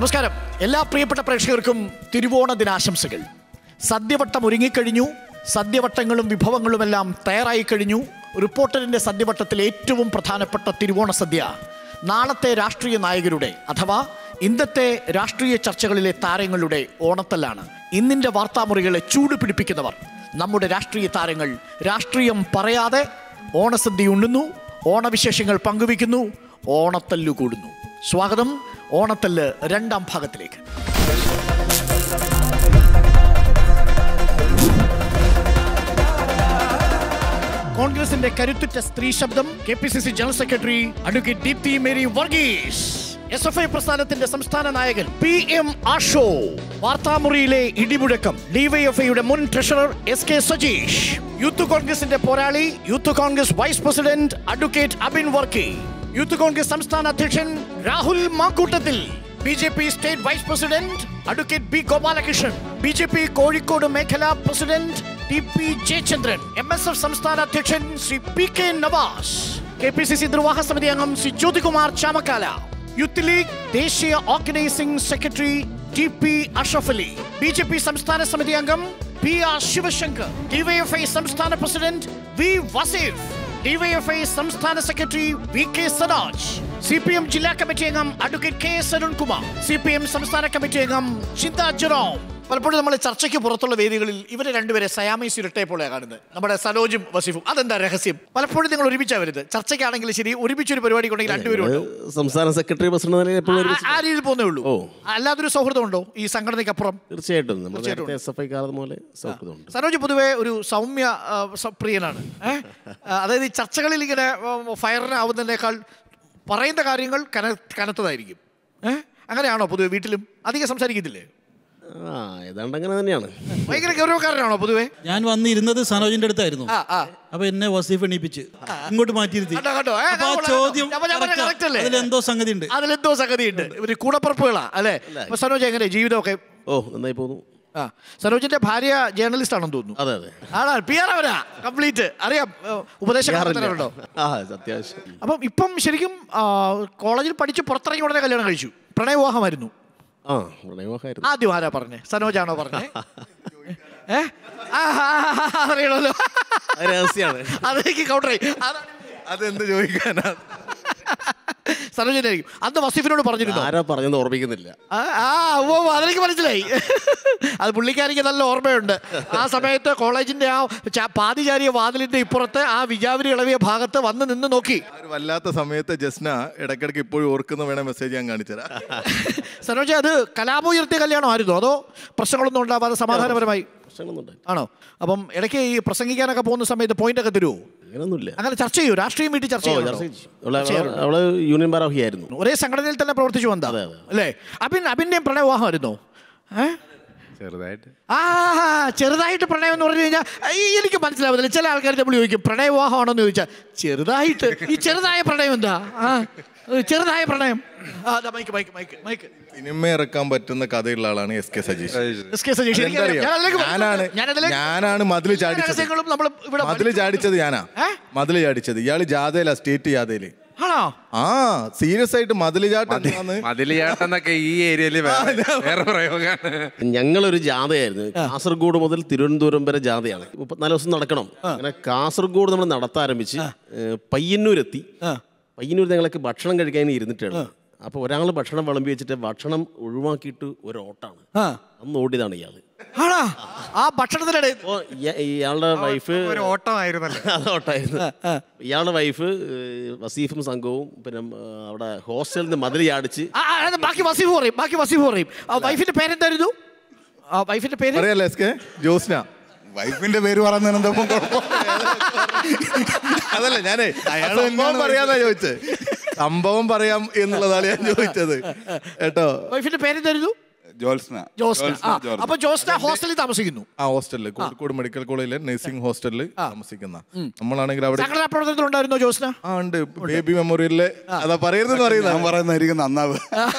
നമസ്കാരം എല്ലാ പ്രിയപ്പെട്ട പ്രേക്ഷകർക്കും തിരുവോണ ദിനാശംസകൾ സദ്യവട്ടം ഒരുങ്ങിക്കഴിഞ്ഞു സദ്യവട്ടങ്ങളും വിഭവങ്ങളുമെല്ലാം തയ്യാറായി കഴിഞ്ഞു റിപ്പോർട്ടറിന്റെ സദ്യവട്ടത്തിൽ ഏറ്റവും പ്രധാനപ്പെട്ട തിരുവോണ സദ്യ നാളത്തെ രാഷ്ട്രീയ നായകരുടെ അഥവാ ഇന്നത്തെ രാഷ്ട്രീയ ചർച്ചകളിലെ താരങ്ങളുടെ ഓണത്തല്ലാണ് ഇന്നിന്റെ വാർത്താമുറികളെ ചൂട് പിടിപ്പിക്കുന്നവർ നമ്മുടെ രാഷ്ട്രീയ താരങ്ങൾ രാഷ്ട്രീയം പറയാതെ ഓണസദ്യ ഉണ്ണുന്നു ഓണവിശേഷങ്ങൾ പങ്കുവയ്ക്കുന്നു ഓണത്തല്ലു കൂടുന്നു സ്വാഗതം ഓണത്തല്ല് രണ്ടാം ഭാഗത്തിലേക്ക് കോൺഗ്രസിന്റെ കരുത്തുറ്റ സ്ത്രീ ശബ്ദം K P C C general secretary advocate Deepthi Mary Varghese S F I പ്രസ്ഥാനത്തിന്റെ സംസ്ഥാന നായകൻ പി എം ആഷോ വാർത്താമുറിയിലെ ഇടിമുഴക്കം ഡിവൈഎഫ്ഐയുടെ മുൻ treasurer S K Sajeesh youth കോൺഗ്രസിന്റെ പോരാളി youth Congress vice president advocate Abin Varkey youth Congress സംസ്ഥാന അധ്യക്ഷൻ Rahul Mamkootathil B J P state vice president advocate B Gopalakrishnan B J P Kozhikode മേഖലാ പ്രസിഡന്റ് T P Jayachandran M S F സംസ്ഥാന അധ്യക്ഷൻ Shri P K Navas K P C C നിർവാഹ സമിതി അംഗം ശ്രീ ജ്യോതികുമാർ ചാമക്കാല യൂത്ത് ലീഗ് ദേശീയ organizing secretary T P Ashraf Ali B J P സംസ്ഥാന സമിതി അംഗം പി ആർ ശിവശങ്കർ ഡിവൈഎഫ്ഐ സംസ്ഥാന പ്രസിഡന്റ് വി വസീഫ് ഡിവൈഎഫ്ഐ സംസ്ഥാന secretary V K Sanoj C P M ജില്ലാ കമ്മിറ്റി അംഗം advocate K S Arunkumar C P M സംസ്ഥാന കമ്മിറ്റി അംഗം ചിന്ത ജെറോം പലപ്പോഴും നമ്മൾ ചർച്ചയ്ക്ക് പുറത്തുള്ള വേദികളിൽ ഇവരെ രണ്ടുപേരെ സയാമീസ് ഇരട്ടെ പോലെ കാണുന്നത് നമ്മുടെ സനോജും വസീഫും അതെന്താ രഹസ്യം പലപ്പോഴും നിങ്ങൾ ഒരുമിച്ചാ വരുന്നത് ചർച്ചയ്ക്കാണെങ്കിൽ ശരി ഒരുമിച്ചൊരു പരിപാടി ഉണ്ടെങ്കിൽ രണ്ടുപേരും ഉണ്ടോ സംസ്ഥാന സെക്രട്ടറി പ്രസിഡന്റ് നിലയിൽ എപ്പോഴും ആ- ഒരുമിച്ച് ആ രീതിയിൽ പോകുന്നേ ഉള്ളൂ ഓ. അല്ലാതൊരു സൗഹൃദം ഉണ്ടോ ഈ സംഘടനയ്ക്കപ്പുറം തീർച്ചയായിട്ടും നമ്മൾ തീർച്ചയായിട്ടും നേരത്തെ എസ് എഫ് ഐ കാലം പോലെ സൗഹൃദമുണ്ട് സനോജ് പൊതുവെ ഒരു സൗമ്യ ആ, സ- പ്രിയനാണ് ഏ? ആ, അതായത് ഈ ചർച്ചകളിൽ ഇങ്ങനെ ഫയറിനാവുന്നതിനേക്കാൾ പറയുന്ന കാര്യങ്ങൾ കന കനത്തതായിരിക്കും ഏ അങ്ങനെയാണോ പൊതുവെ വീട്ടിലും അധികം സംസാരിക്കത്തില്ലേ ആ ഏതാണ്ട് അങ്ങനെ തന്നെയാണ് ഭയങ്കര ഗൗരവക്കാരനാണോ പൊതുവെ ഞാൻ വന്നിരുന്നത് സനോജിന്റെ അടുത്തായിരുന്നു ആ ആ അപ്പൊ എന്നെ വസീഫ് എണീപ്പിച്ച് ഇങ്ങോട്ട് മാറ്റിയിരുത്തി കണ്ടോ, കണ്ടോ? ഏ, അപ്പൊ ആ ഞാൻ ചോദ്യം ഞാൻ പറഞ്ഞ correct ആ. correct അല്ലേ? അതിലെന്തോ സംഗതി ഉണ്ട് അതിലെന്തോ സംഗതിയുണ്ട് ഇവര് കൂടപ്പുറപ്പുകളാ അല്ലേ അപ്പൊ സനോജ് എങ്ങനെ ജീവിതമൊക്കെ ഓ നന്നായി പോകുന്നു ആ സനോജിന്റെ ഭാര്യ ജേർണലിസ്റ്റ് ആണെന്ന് തോന്നുന്നു അതെ അതെ ആണോ പി ആർ അവരാ കംപ്ലീറ്റ് അറിയാം ഉപദേശം ഉണ്ടോ ആ അത്യാവശ്യം അപ്പം ഇപ്പം ശരിക്കും ആ, കോളേജിൽ പഠിച്ച് പുറത്തിറങ്ങി ഉടനെ കല്യാണം കഴിച്ചു പ്രണയവിവാഹമായിരുന്നു ആ പ്രണയവിവാഹമായിരുന്നു ആദ്യം ആരാ പറഞ്ഞേ സനോജാണോ പറഞ്ഞേ ഏ ആ, ആ, ആ, ആ, അറിയണമല്ലോ അത് രഹസ്യമാണ് അതെനിക്ക് കൗണ്ടർ അതെന്ത് ചോദിക്കാനാ സനോജനായിരിക്കും അന്ന് വസീഫിനോട് പറഞ്ഞിരുന്നു ആരാ പറഞ്ഞെന്ന് ഓർമ്മിക്കുന്നില്ല ആ ആ, ഓ അതെനിക്ക് മനസ്സിലായി അത് പുള്ളിക്കാരിക്ക് നല്ല ഓർമ്മയുണ്ട് ആ സമയത്ത് കോളേജിന്റെ ആ ചാ- പാതിചാരിയ വാതിലിന്റെ ഇപ്പുറത്ത് ആ വിജാവിരി ഇളവിയ ഭാഗത്ത് വന്ന് നിന്ന് നോക്കി ആ ഒരു വല്ലാത്ത സമയത്ത് ജസ്ന ഇടയ്ക്കിടയ്ക്ക് ഇപ്പോഴും ഓർക്കുന്ന വേണ മെസ്സേജ് ഞാൻ കാണിച്ചുതരാം സനോജ അത് കലാപം ഉയർത്തിയ കല്യാണമായിരുന്നോ അതോ പ്രശ്നങ്ങളൊന്നും ഉണ്ടാവാതെ സമാധാനപരമായി പ്രശ്നങ്ങളൊന്നും ആണോ അപ്പം ഇടയ്ക്ക് ഈ പ്രസംഗിക്കാനൊക്കെ പോകുന്ന സമയത്ത് പോയിന്റ് ഒക്കെ തരുമോ അങ്ങനെയൊന്നുമില്ല അങ്ങനെ ചർച്ച ചെയ്യൂ രാഷ്ട്രീയം വീട്ടിൽ ചർച്ച ഓ ചെയ്യൂ ചർച്ച ചെയ്തു. അവള് അവള് അവള് യൂണിയൻ ഭാരവാഹിയായിരുന്നു ഒരേ സംഘടനയിൽ തന്നെ പ്രവർത്തിച്ചു വന്നാ അതെ, അതെ. അല്ലേ അബിൻ അബിന്റെയും പ്രണയവിവാഹമായിരുന്നോ ഏ ചെറുതായിട്ട് ആ ചെറുതായിട്ട് പ്രണയം എന്ന് പറഞ്ഞു കഴിഞ്ഞാൽ ഈ എനിക്ക് മനസ്സിലാവുന്നില്ല ചില ആൾക്കാർ നമ്മൾ ചോദിക്കും പ്രണയവിവാഹമാണോ എന്ന് ചോദിച്ചാൽ ചെറുതായിട്ട് ഈ ചെറുതായ പ്രണയം എന്താ ആ ഏ, ചെറുതായ പ്രണയം ആ ദാ mic mic mic mic cinema ഇറക്കാൻ പറ്റുന്ന കഥയുള്ള ആളാണ് S K Sajeesh S K Sajeesh എനിക്കറിയാം. അതെന്തറിയോ? ഞാൻ അതിലേക്ക് വരുന്നുണ്ട്. ഞാനാണ് ഞാൻ അതിലേക്ക് ഞാനാണ് മതില് എല്ലാ ചാടിച്ചത് രഹസ്യങ്ങളും നമ്മൾ ഇവിടെ മതില് ചാടിച്ചത് ഞാനാ ഏ? മതില് ചാടിച്ചത് ഇയാള് ജാഥയിലാ സ്റ്റേറ്റ് ജാഥയില് ആണോ ആ സീരിയസ് ആയിട്ട് മതില് ചാട്ടം എന്താന്ന് മതിലിയാട്ടെന്നൊക്കെ ഈ ഏരിയയിൽ വേറെ പ്രയോഗമാണ് ഞങ്ങളൊരു ജാഥയായിരുന്നു കാസർഗോഡ് മുതൽ തിരുവനന്തപുരം വരെ ജാഥയാണ് മുപ്പത്തിനാല് ദിവസം നടക്കണം അങ്ങനെ കാസർഗോഡ് നമ്മൾ നടത്താരംഭിച്ച് ഏഹ്, പയ്യന്നൂരെത്തി പയ്യന്നൂർ ഞങ്ങളൊക്കെ ഭക്ഷണം കഴിക്കാൻ ഇരുന്നിട്ടാണ് അപ്പോൾ ഒരാൾ ഭക്ഷണം വിളമ്പി വെച്ചിട്ട് ഭക്ഷണം ഒഴിവാക്കിയിട്ട് ഒരു ഓട്ടാണ് ആ അന്ന് ഓടിയതാണ് ഇയാൾ ആണോ ആ ഭക്ഷണത്തിനിടെ അപ്പോൾ ഇയാളുടെ വൈഫ് ഒരു ഓട്ടമായിരുന്നല്ലോ അത് ഓട്ടായിരുന്നു ഇയാളുടെ വൈഫ് ഏഹ്, വസീഫും സംഘവും പിന്നെ ഏഹ്, അവിടെ ഹോസ്റ്റലിൽ നിന്ന് മതിൽ ചാടിച്ച് ആ, ആ, അത് ബാക്കി വസീഫ് പറയും ബാക്കി വസീഫ് പറയും ആ വൈഫിന്റെ പേരെന്തായിരുന്നു ആ വൈഫിന്റെ പേര് അറിയാലോ എസ് കെ ജോസ്ന വൈഫിന്റെ പേര് പറയുന്നതിന് എന്താ ഇപ്പം കുഴപ്പം? അതല്ല ഞാനേ അയാള് സംഭവം തന്നെയാണ് പറയാന്നാ ചോദിച്ചത് സംഭവം പറയാം എന്നുള്ളതാണ് ഞാൻ ചോദിച്ചത് കേട്ടോ വൈഫിന്റെ പേരെന്തായിരുന്നു ജോത്സ്ന ജോസ്ന ജോത്സ്ന ആ, ജോർജ്. അപ്പൊ ജോസ്ന ഹോസ്റ്റലിൽ താമസിക്കുന്നു ആ ഹോസ്റ്റലില് കോഴിക്കോട് മെഡിക്കൽ കോളേജിലെ നഴ്സിംഗ് ഹോസ്റ്റലിൽ താമസിക്കുന്ന നമ്മളാണെങ്കിൽ അവിടെ സംഘടനാ പ്രവർത്തനത്തിലുണ്ടായിരുന്നോ ജോസ്ന ആ ഉണ്ട് ബേബി മെമ്മോറിയലില് അതാ പറയരുതെന്ന് ഞാൻ പറയുന്നത് പറയുന്നതായിരിക്കും നന്നാവ്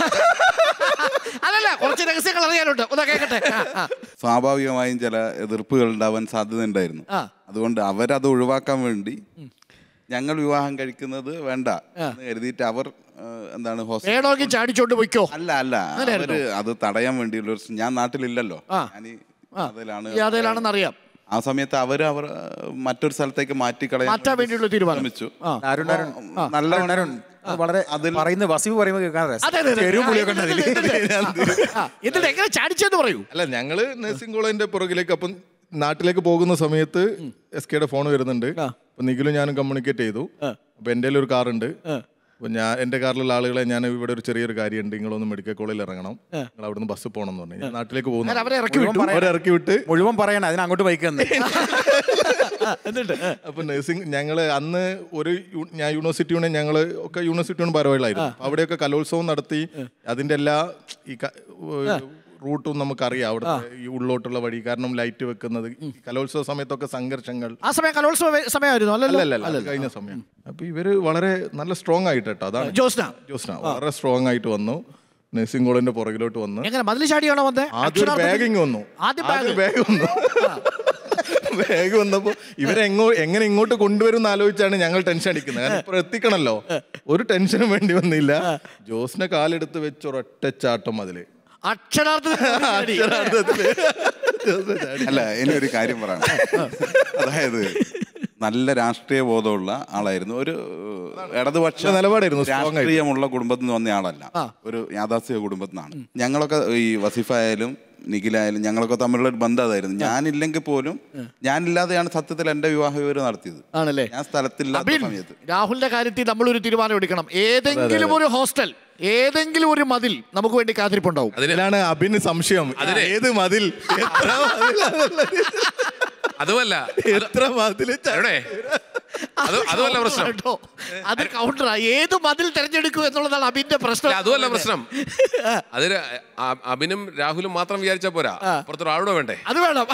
അല്ലല്ല കുറച്ച് രഹസ്യങ്ങൾ അറിയാനുണ്ട് ഒന്ന് കേൾക്കട്ടെ ആ, ആ. സ്വാഭാവികമായും ചില എതിർപ്പുകൾ ഉണ്ടാവാൻ സാധ്യത ഉണ്ടായിരുന്നു ആ. അതുകൊണ്ട് അവരത് ഒഴിവാക്കാൻ വേണ്ടി ഞങ്ങൾ വിവാഹം കഴിക്കുന്നത് വേണ്ട എന്ന് കരുതിയിട്ട് അവർ ആ, എന്താണ് ഹോസ്റ്റൽ വേണമെങ്കിൽ ചാടിച്ചോണ്ട് പൊയ്ക്കോ അല്ല അല്ല അവര് അത് തടയാൻ വേണ്ടിയുള്ള ഒരു ഞാൻ നാട്ടിലില്ലല്ലോ ആ. ഞാൻ ഈ അതിലാണ് ഈ അതേലാണെന്ന് അറിയാം ആ സമയത്ത് അവർ അവർ ആ, മറ്റൊരു സ്ഥലത്തേക്ക് മാറ്റി കളയാൻ മാറ്റാൻ വേണ്ടിയുള്ള തീരുമാനം. ശ്രമിച്ചു ആ. അരുൺ അരുൺ നല്ല അരുൺ, അരുൺ അത് വളരെ പറയുന്നത് വസീഫ് പറയുമ്പോൾ കേൾക്കാൻ രസം. അതെ, അതെ, അതെ. എരിവും പുളിയൊക്കെ ഉണ്ട് അതില്. ആ, എന്നിട്ട് എങ്ങനെ ചാടിച്ചെന്ന് പറയൂ അല്ല ഞങ്ങള് നഴ്സിംഗ് കോളേജിന്റെ പുറകിലേക്ക് അപ്പം നാട്ടിലേക്ക് പോകുന്ന സമയത്ത് എസ് കെയുടെ ഫോൺ വരുന്നുണ്ട് അപ്പൊ നിഖിലും ഞാനും കമ്മ്യൂണിക്കേറ്റ് ചെയ്തു അപ്പൊ എൻ്റെ ഒരു കാർ ഉണ്ട് അപ്പൊ ഞാൻ എന്റെ കാറിലുള്ള ആളുകളെ ഞാൻ ഇവിടെ ഒരു ചെറിയൊരു കാര്യമുണ്ട് നിങ്ങളൊന്ന് മെഡിക്കൽ കോളേജിൽ ഇറങ്ങണം നിങ്ങൾ അവിടുന്ന് ബസ് പോകണം എന്ന് പറഞ്ഞു ഞാൻ നാട്ടിലേക്ക് ഞാൻ പോകുന്നു അവരെ ഇറക്കി വിട്ടു അവരെ ഇറക്കി വിട്ട് മുഴുവൻ പറയണം അതിന് അങ്ങോട്ട് ബൈക്ക് തന്നെ എന്നിട്ട് അപ്പൊ നഴ്സിംഗ് ഞങ്ങള് അന്ന് ഒരു യു- ഞാൻ യൂണിവേഴ്സിറ്റി യൂണിയൻ ഞങ്ങള് ഒക്കെ യൂണിവേഴ്സിറ്റി യൂണിയൻ ഭാരവാഹികളായിരുന്നു അപ്പൊ അവിടെയൊക്കെ കലോത്സവം നടത്തി അതിന്റെ എല്ലാ ഈ ക- ഏഹ് റൂട്ടും നമുക്കറിയാം അവിടുത്തെ ഈ ഉള്ളോട്ടുള്ള വഴി കാരണം ലൈറ്റ് വെക്കുന്നത് ഈ കലോത്സവ സമയത്തൊക്കെ സംഘർഷങ്ങൾ ആ സമയം കലോത്സവ വേ- സമയമായിരുന്നു അല്ലല്ലോ അല്ലല്ല അത് കഴിഞ്ഞ സമയം അപ്പൊ ഇവര് വളരെ നല്ല സ്ട്രോങ് ആയിട്ട് കേട്ടോ അതാണ് ജോസ്ന ജോസ്ന വളരെ സ്ട്രോങ് ആയിട്ട് വന്നു നഴ്സിംഗ് കോളേജിന്റെ പുറകിലോട്ട് വന്ന് എങ്ങനെ മതിൽ ചാടിയാണോ വന്നേ ആദ്യം ഒരു അക്ഷരാർത്ഥത്തിൽ- ബാഗിങ് വന്നു ആദ്യം ആദ്യം ബാഗ് ബാഗ് വന്നു ബാഗ് വന്നപ്പോ ഇവരെങ്ങോ എങ്ങനെ ഇങ്ങോട്ട് കൊണ്ടുവരും എന്ന് ആലോചിച്ചാണ് ഞങ്ങൾ ടെൻഷൻ അടിക്കുന്നത് കാരണം ഇപ്പൊ എത്തിക്കണല്ലോ ഒരു ടെൻഷനും വേണ്ടി വന്നില്ല ജോസിനെ കാലെടുത്ത് വെച്ച് ഒരൊറ്റ ചാട്ടം അതില് അക്ഷരാർത്ഥത്തിൽ ചാടി. അക്ഷരാർത്ഥത്തില് ജോസിനെ ചാടി. അല്ല ഇനി ഒരു കാര്യം പറയണം അതായത് നല്ല രാഷ്ട്രീയ ബോധമുള്ള ആളായിരുന്നു ഒരു ഇടതുപക്ഷ നിലപാടായിരുന്നു, strong ആയിട്ട്. രാഷ്ട്രീയമുള്ള കുടുംബത്തിൽ നിന്ന് വന്ന ആളല്ല ഒരു യാഥാസ്ഥിക കുടുംബത്തിൽ നിന്നാണ് ഞങ്ങളൊക്കെ ഈ വസീഫ ആയാലും നിഖിലായാലും ഞങ്ങളൊക്കെ തമ്മിലുള്ള ഒരു ബന്ധം അതായിരുന്നു ഞാനില്ലെങ്കിൽ പോലും ഞാനില്ലാതെയാണ് സത്യത്തിൽ എന്റെ വിവാഹ വിവരം നടത്തിയത് ആണല്ലേ ഞാൻ സ്ഥലത്തില്ലാത്ത അബിൻ, സമയത്ത് രാഹുലിന്റെ കാര്യത്തിൽ നമ്മളൊരു തീരുമാനം എടുക്കണം ഏതെങ്കിലും ഒരു ഹോസ്റ്റൽ ഏതെങ്കിലും ഒരു മതിൽ നമുക്ക് വേണ്ടി കാത്തിരിപ്പുണ്ടാവും അതിലാണ് അഭിന് സംശയം ഏത് മതിൽ എത്ര മതിലാന്നുള്ളത്. അതുമല്ല എത്ര മതില് ചാടി. എവിടെ അത് അതുമല്ല പ്രശ്നം കേട്ടോ അത് കൗണ്ടറാ ഏത് മതിൽ തെരഞ്ഞെടുക്കും എന്നുള്ളതാണ് അബിന്റെ പ്രശ്നം അല്ല, അതുമല്ല പ്രശ്നം അതിന് അ- അഭിനും രാഹുലും മാത്രം വിചാരിച്ചാ പോരാ പുറത്തൊരാളൂടെ വേണ്ടേ അത് വേണം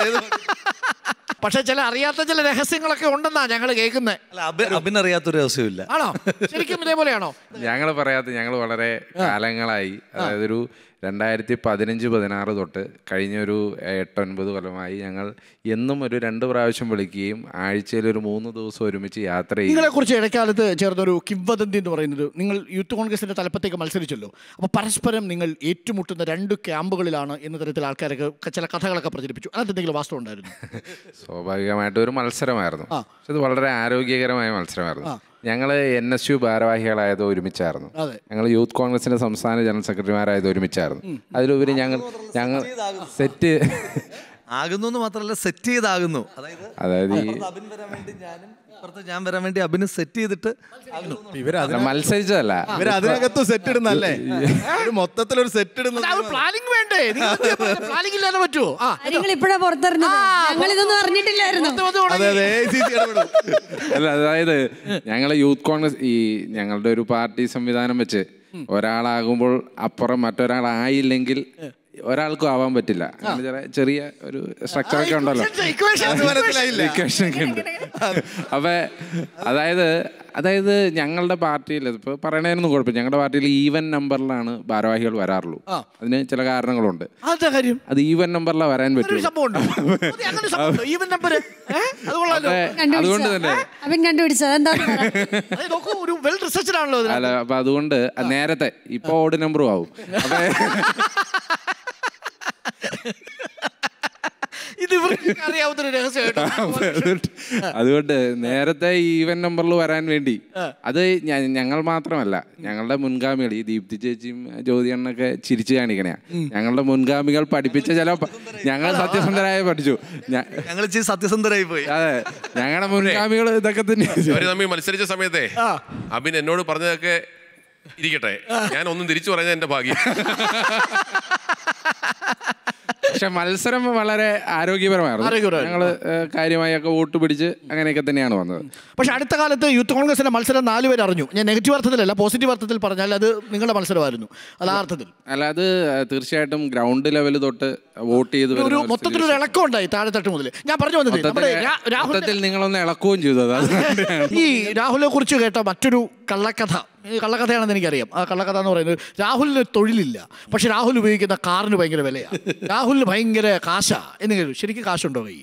പക്ഷെ ചില അറിയാത്ത ചില രഹസ്യങ്ങളൊക്കെ ഉണ്ടെന്നാ ഞങ്ങൾ കേൾക്കുന്നത് അല്ല അബിൻ അബിനറിയാത്തൊരു രഹസ്യമില്ല ആണോ ശരിക്കും ഇതേപോലെയാണോ ഞങ്ങൾ പറയാത്ത ഞങ്ങൾ വളരെ കാലങ്ങളായി അതായത് ഒരു രണ്ടായിരത്തി പതിനഞ്ച് പതിനാറ് തൊട്ട് കഴിഞ്ഞ ഒരു എട്ടൊൻപത് കൊല്ലമായി ഞങ്ങൾ എന്നും ഒരു രണ്ട് പ്രാവശ്യം വിളിക്കുകയും ആഴ്ചയിൽ ഒരു മൂന്ന് ദിവസം ഒരുമിച്ച് യാത്ര ചെയ്യും നിങ്ങളെ കുറിച്ച് ഇടയ്ക്കാലത്ത് ചേർന്നൊരു കിംവദന്തി എന്ന് പറയുന്നത് നിങ്ങൾ യൂത്ത് കോൺഗ്രസിന്റെ തലപ്പത്തേക്ക് മത്സരിച്ചല്ലോ അപ്പോൾ പരസ്പരം നിങ്ങൾ ഏറ്റുമുട്ടുന്ന രണ്ട് ക്യാമ്പുകളിലാണ് എന്ന തരത്തിൽ ആൾക്കാരൊക്കെ ചില കഥകളൊക്കെ പ്രചരിപ്പിച്ചു അതിനകത്ത് എന്തെങ്കിലും വാസ്തവം ഉണ്ടായിരുന്നു സ്വാഭാവികമായിട്ട് ഒരു മത്സരമായിരുന്നു പക്ഷെ ഇത് വളരെ ആരോഗ്യകരമായ മത്സരമായിരുന്നു ഞങ്ങൾ എൻ എസ് യു ഭാരവാഹികളായത് ഒരുമിച്ചായിരുന്നു അതെ. ഞങ്ങൾ യൂത്ത് കോൺഗ്രസിന്റെ സംസ്ഥാന ജനറൽ സെക്രട്ടറിമാരായത് ഒരുമിച്ചായിരുന്നു അതിലുപരി ഞങ്ങൾ ഞങ്ങൾ സെറ്റ് ആകുന്നു എന്ന് മാത്രമല്ല സെറ്റ് ചെയ്താകുന്നു അതായത് അതായത് ഈ അപ്പുറത്ത് അബിൻ വരാൻ വേണ്ടി ഞാനും ഇപ്പുറത്ത് ഞാൻ വരാൻ വേണ്ടി അബിന് സെറ്റ് ചെയ്തിട്ട് ആകുന്നു. അല്ല, മത്സരിച്ചതല്ല ഇവര് അതിനകത്ത് സെറ്റ് ഇടുന്നല്ലേ ഒരു മൊത്തത്തിലൊരു സെറ്റ് ഇടുന്ന പ്ലാനിങ് വേണ്ടേ പ്ലാനിങ് ഇല്ലാതെ പറ്റുമോ ആ നിങ്ങൾ ഇപ്പോഴാ പുറത്തറിഞ്ഞത് ഞങ്ങൾ ഇതൊന്നും അറിഞ്ഞിട്ടില്ലായിരുന്നു ഇത് വന്ന് അതെ തുടങ്ങി. അതെ ACC ഇടപെടും. അല്ല അതായത് ഞങ്ങൾ യൂത്ത് കോൺഗ്രസ് ഈ ഞങ്ങളുടെ ഒരു പാർട്ടി സംവിധാനം വെച്ച് ഒരാളാകുമ്പോൾ അപ്പുറം മറ്റൊരാളായില്ലെങ്കിൽ ഒരാൾക്കും ആവാൻ പറ്റില്ല അങ്ങനെ ചെറിയ- ചെറിയ ഒരു സ്ട്രക്ചർ ഒക്കെ ഉണ്ടല്ലോ Equation, അത് മനസ്സിലായില്ല Equation ഒക്കെ ഉണ്ട് അപ്പൊ അതായത് അതായത് ഞങ്ങളുടെ പാർട്ടിയിൽ ഇപ്പൊ പറയണതിനൊന്നും കുഴപ്പമില്ല ഞങ്ങളുടെ പാർട്ടിയിൽ ഈവൻ നമ്പറിലാണ് ഭാരവാഹികൾ വരാറുള്ളൂ അതിന് ചില കാരണങ്ങളുണ്ട് അതെന്താ കാര്യം അത് ഈവൻ നമ്പറിലാണ് വരാൻ ഒരു പറ്റുള്ളൂ സംഭവം ഉണ്ടോ അതെ, അങ്ങനെ ഒരു സംഭവം ഉണ്ടോ? ഈവൻ നമ്പർ അത് കൊള്ളാലോ അപ്പൊ അതുകൊണ്ട് തന്നെ അവൻ കണ്ടുപിടിച്ചത് എന്താ അത് നോക്കൂ ഒരു വെൽ റിസർച്ചഡ് ആണല്ലോ ഇത്. അല്ല അപ്പൊ അതുകൊണ്ട് നേരത്തെ ഇപ്പൊ ഓഡ് നമ്പറും ആവും അപ്പൊ ഇത് ഇവർക്ക് അറിയാവുന്ന ഒരു രഹസ്യമായിട്ടോ അതുകൊണ്ട് അതുകൊണ്ട് നേരത്തെ ഈവൻ നമ്പറിൽ വരാൻ വേണ്ടി അത് ഞ- ഞങ്ങൾ മാത്രമല്ല ഞങ്ങളുടെ മുൻഗാമികൾ ഈ ദീപ്തി ചേച്ചിയും ജ്യോതി അണ്ണൊക്കെ ചിരിച്ചു കാണിക്കണയാ ഞങ്ങളുടെ മുൻഗാമികൾ പഠിപ്പിച്ച ചില പ- ഞങ്ങൾ സത്യസന്ധരായ പഠിച്ചു ഞ- ഞങ്ങൾ ഇച്ചിരി സത്യസന്ധരായി പോയി അതെ ഞങ്ങളുടെ മുൻഗാമികൾ ഇതൊക്കെ തന്നെ അവര് തമ്മിൽ മത്സരിച്ച സമയത്തെ അബിൻ എന്നോട് പറഞ്ഞതൊക്കെ ഇരിക്കട്ടെ ഞാൻ ഒന്നും തിരിച്ചു പറഞ്ഞ എന്റെ ഭാഗ്യം പക്ഷെ മത്സരം വളരെ ആരോഗ്യപരമായിരുന്നു ആരോഗ്യപരമായിരുന്നു. ഞങ്ങൾ കാര്യമായൊക്കെ വോട്ട് പിടിച്ച് അങ്ങനെയൊക്കെ തന്നെയാണ് വന്നത് പക്ഷെ അടുത്ത കാലത്ത് യൂത്ത് കോൺഗ്രസിന്റെ മത്സരം നാലുപേർ അറിഞ്ഞു ഞാൻ നെഗറ്റീവ് അർത്ഥത്തിലല്ല പോസിറ്റീവ് അർത്ഥത്തിൽ പറഞ്ഞാൽ അത് നിങ്ങളുടെ മത്സരമായിരുന്നു അത് ആ അർത്ഥത്തിൽ അല്ല അത് തീർച്ചയായിട്ടും ഗ്രൗണ്ട് ലെവൽ തൊട്ട് വോട്ട് ചെയ്ത് ഒരു വരുന്ന ഒരു മൊത്തത്തിൽ ഒരു ഇളക്കം ഉണ്ടായി താഴെത്തട്ട് മുതൽ ഞാൻ പറഞ്ഞു വന്നത് നമ്മുടെ മൊത്തത്തില് രാ- രാഹുൽ മൊത്തത്തിൽ നിങ്ങളൊന്ന് ഇളക്കുകയും ചെയ്തു അത് അതുകൊണ്ടാണ്. ഈ രാഹുലിനെ കുറിച്ച് കേട്ട മറ്റൊരു കള്ളക്കഥ ഈ കള്ളക്കഥയാണെന്ന് എനിക്കറിയാം ആ കള്ളക്കഥ എന്ന് പറയുന്നത് രാഹുലിന് തൊഴിലില്ല പക്ഷെ രാഹുൽ ഉപയോഗിക്കുന്ന കാറിന് ഭയങ്കര വിലയാണ് രാഹുലിന് ഭയങ്കര കാശാ എന്ന് കേട്ടു ശരിക്കും കാശുണ്ടോ കൈ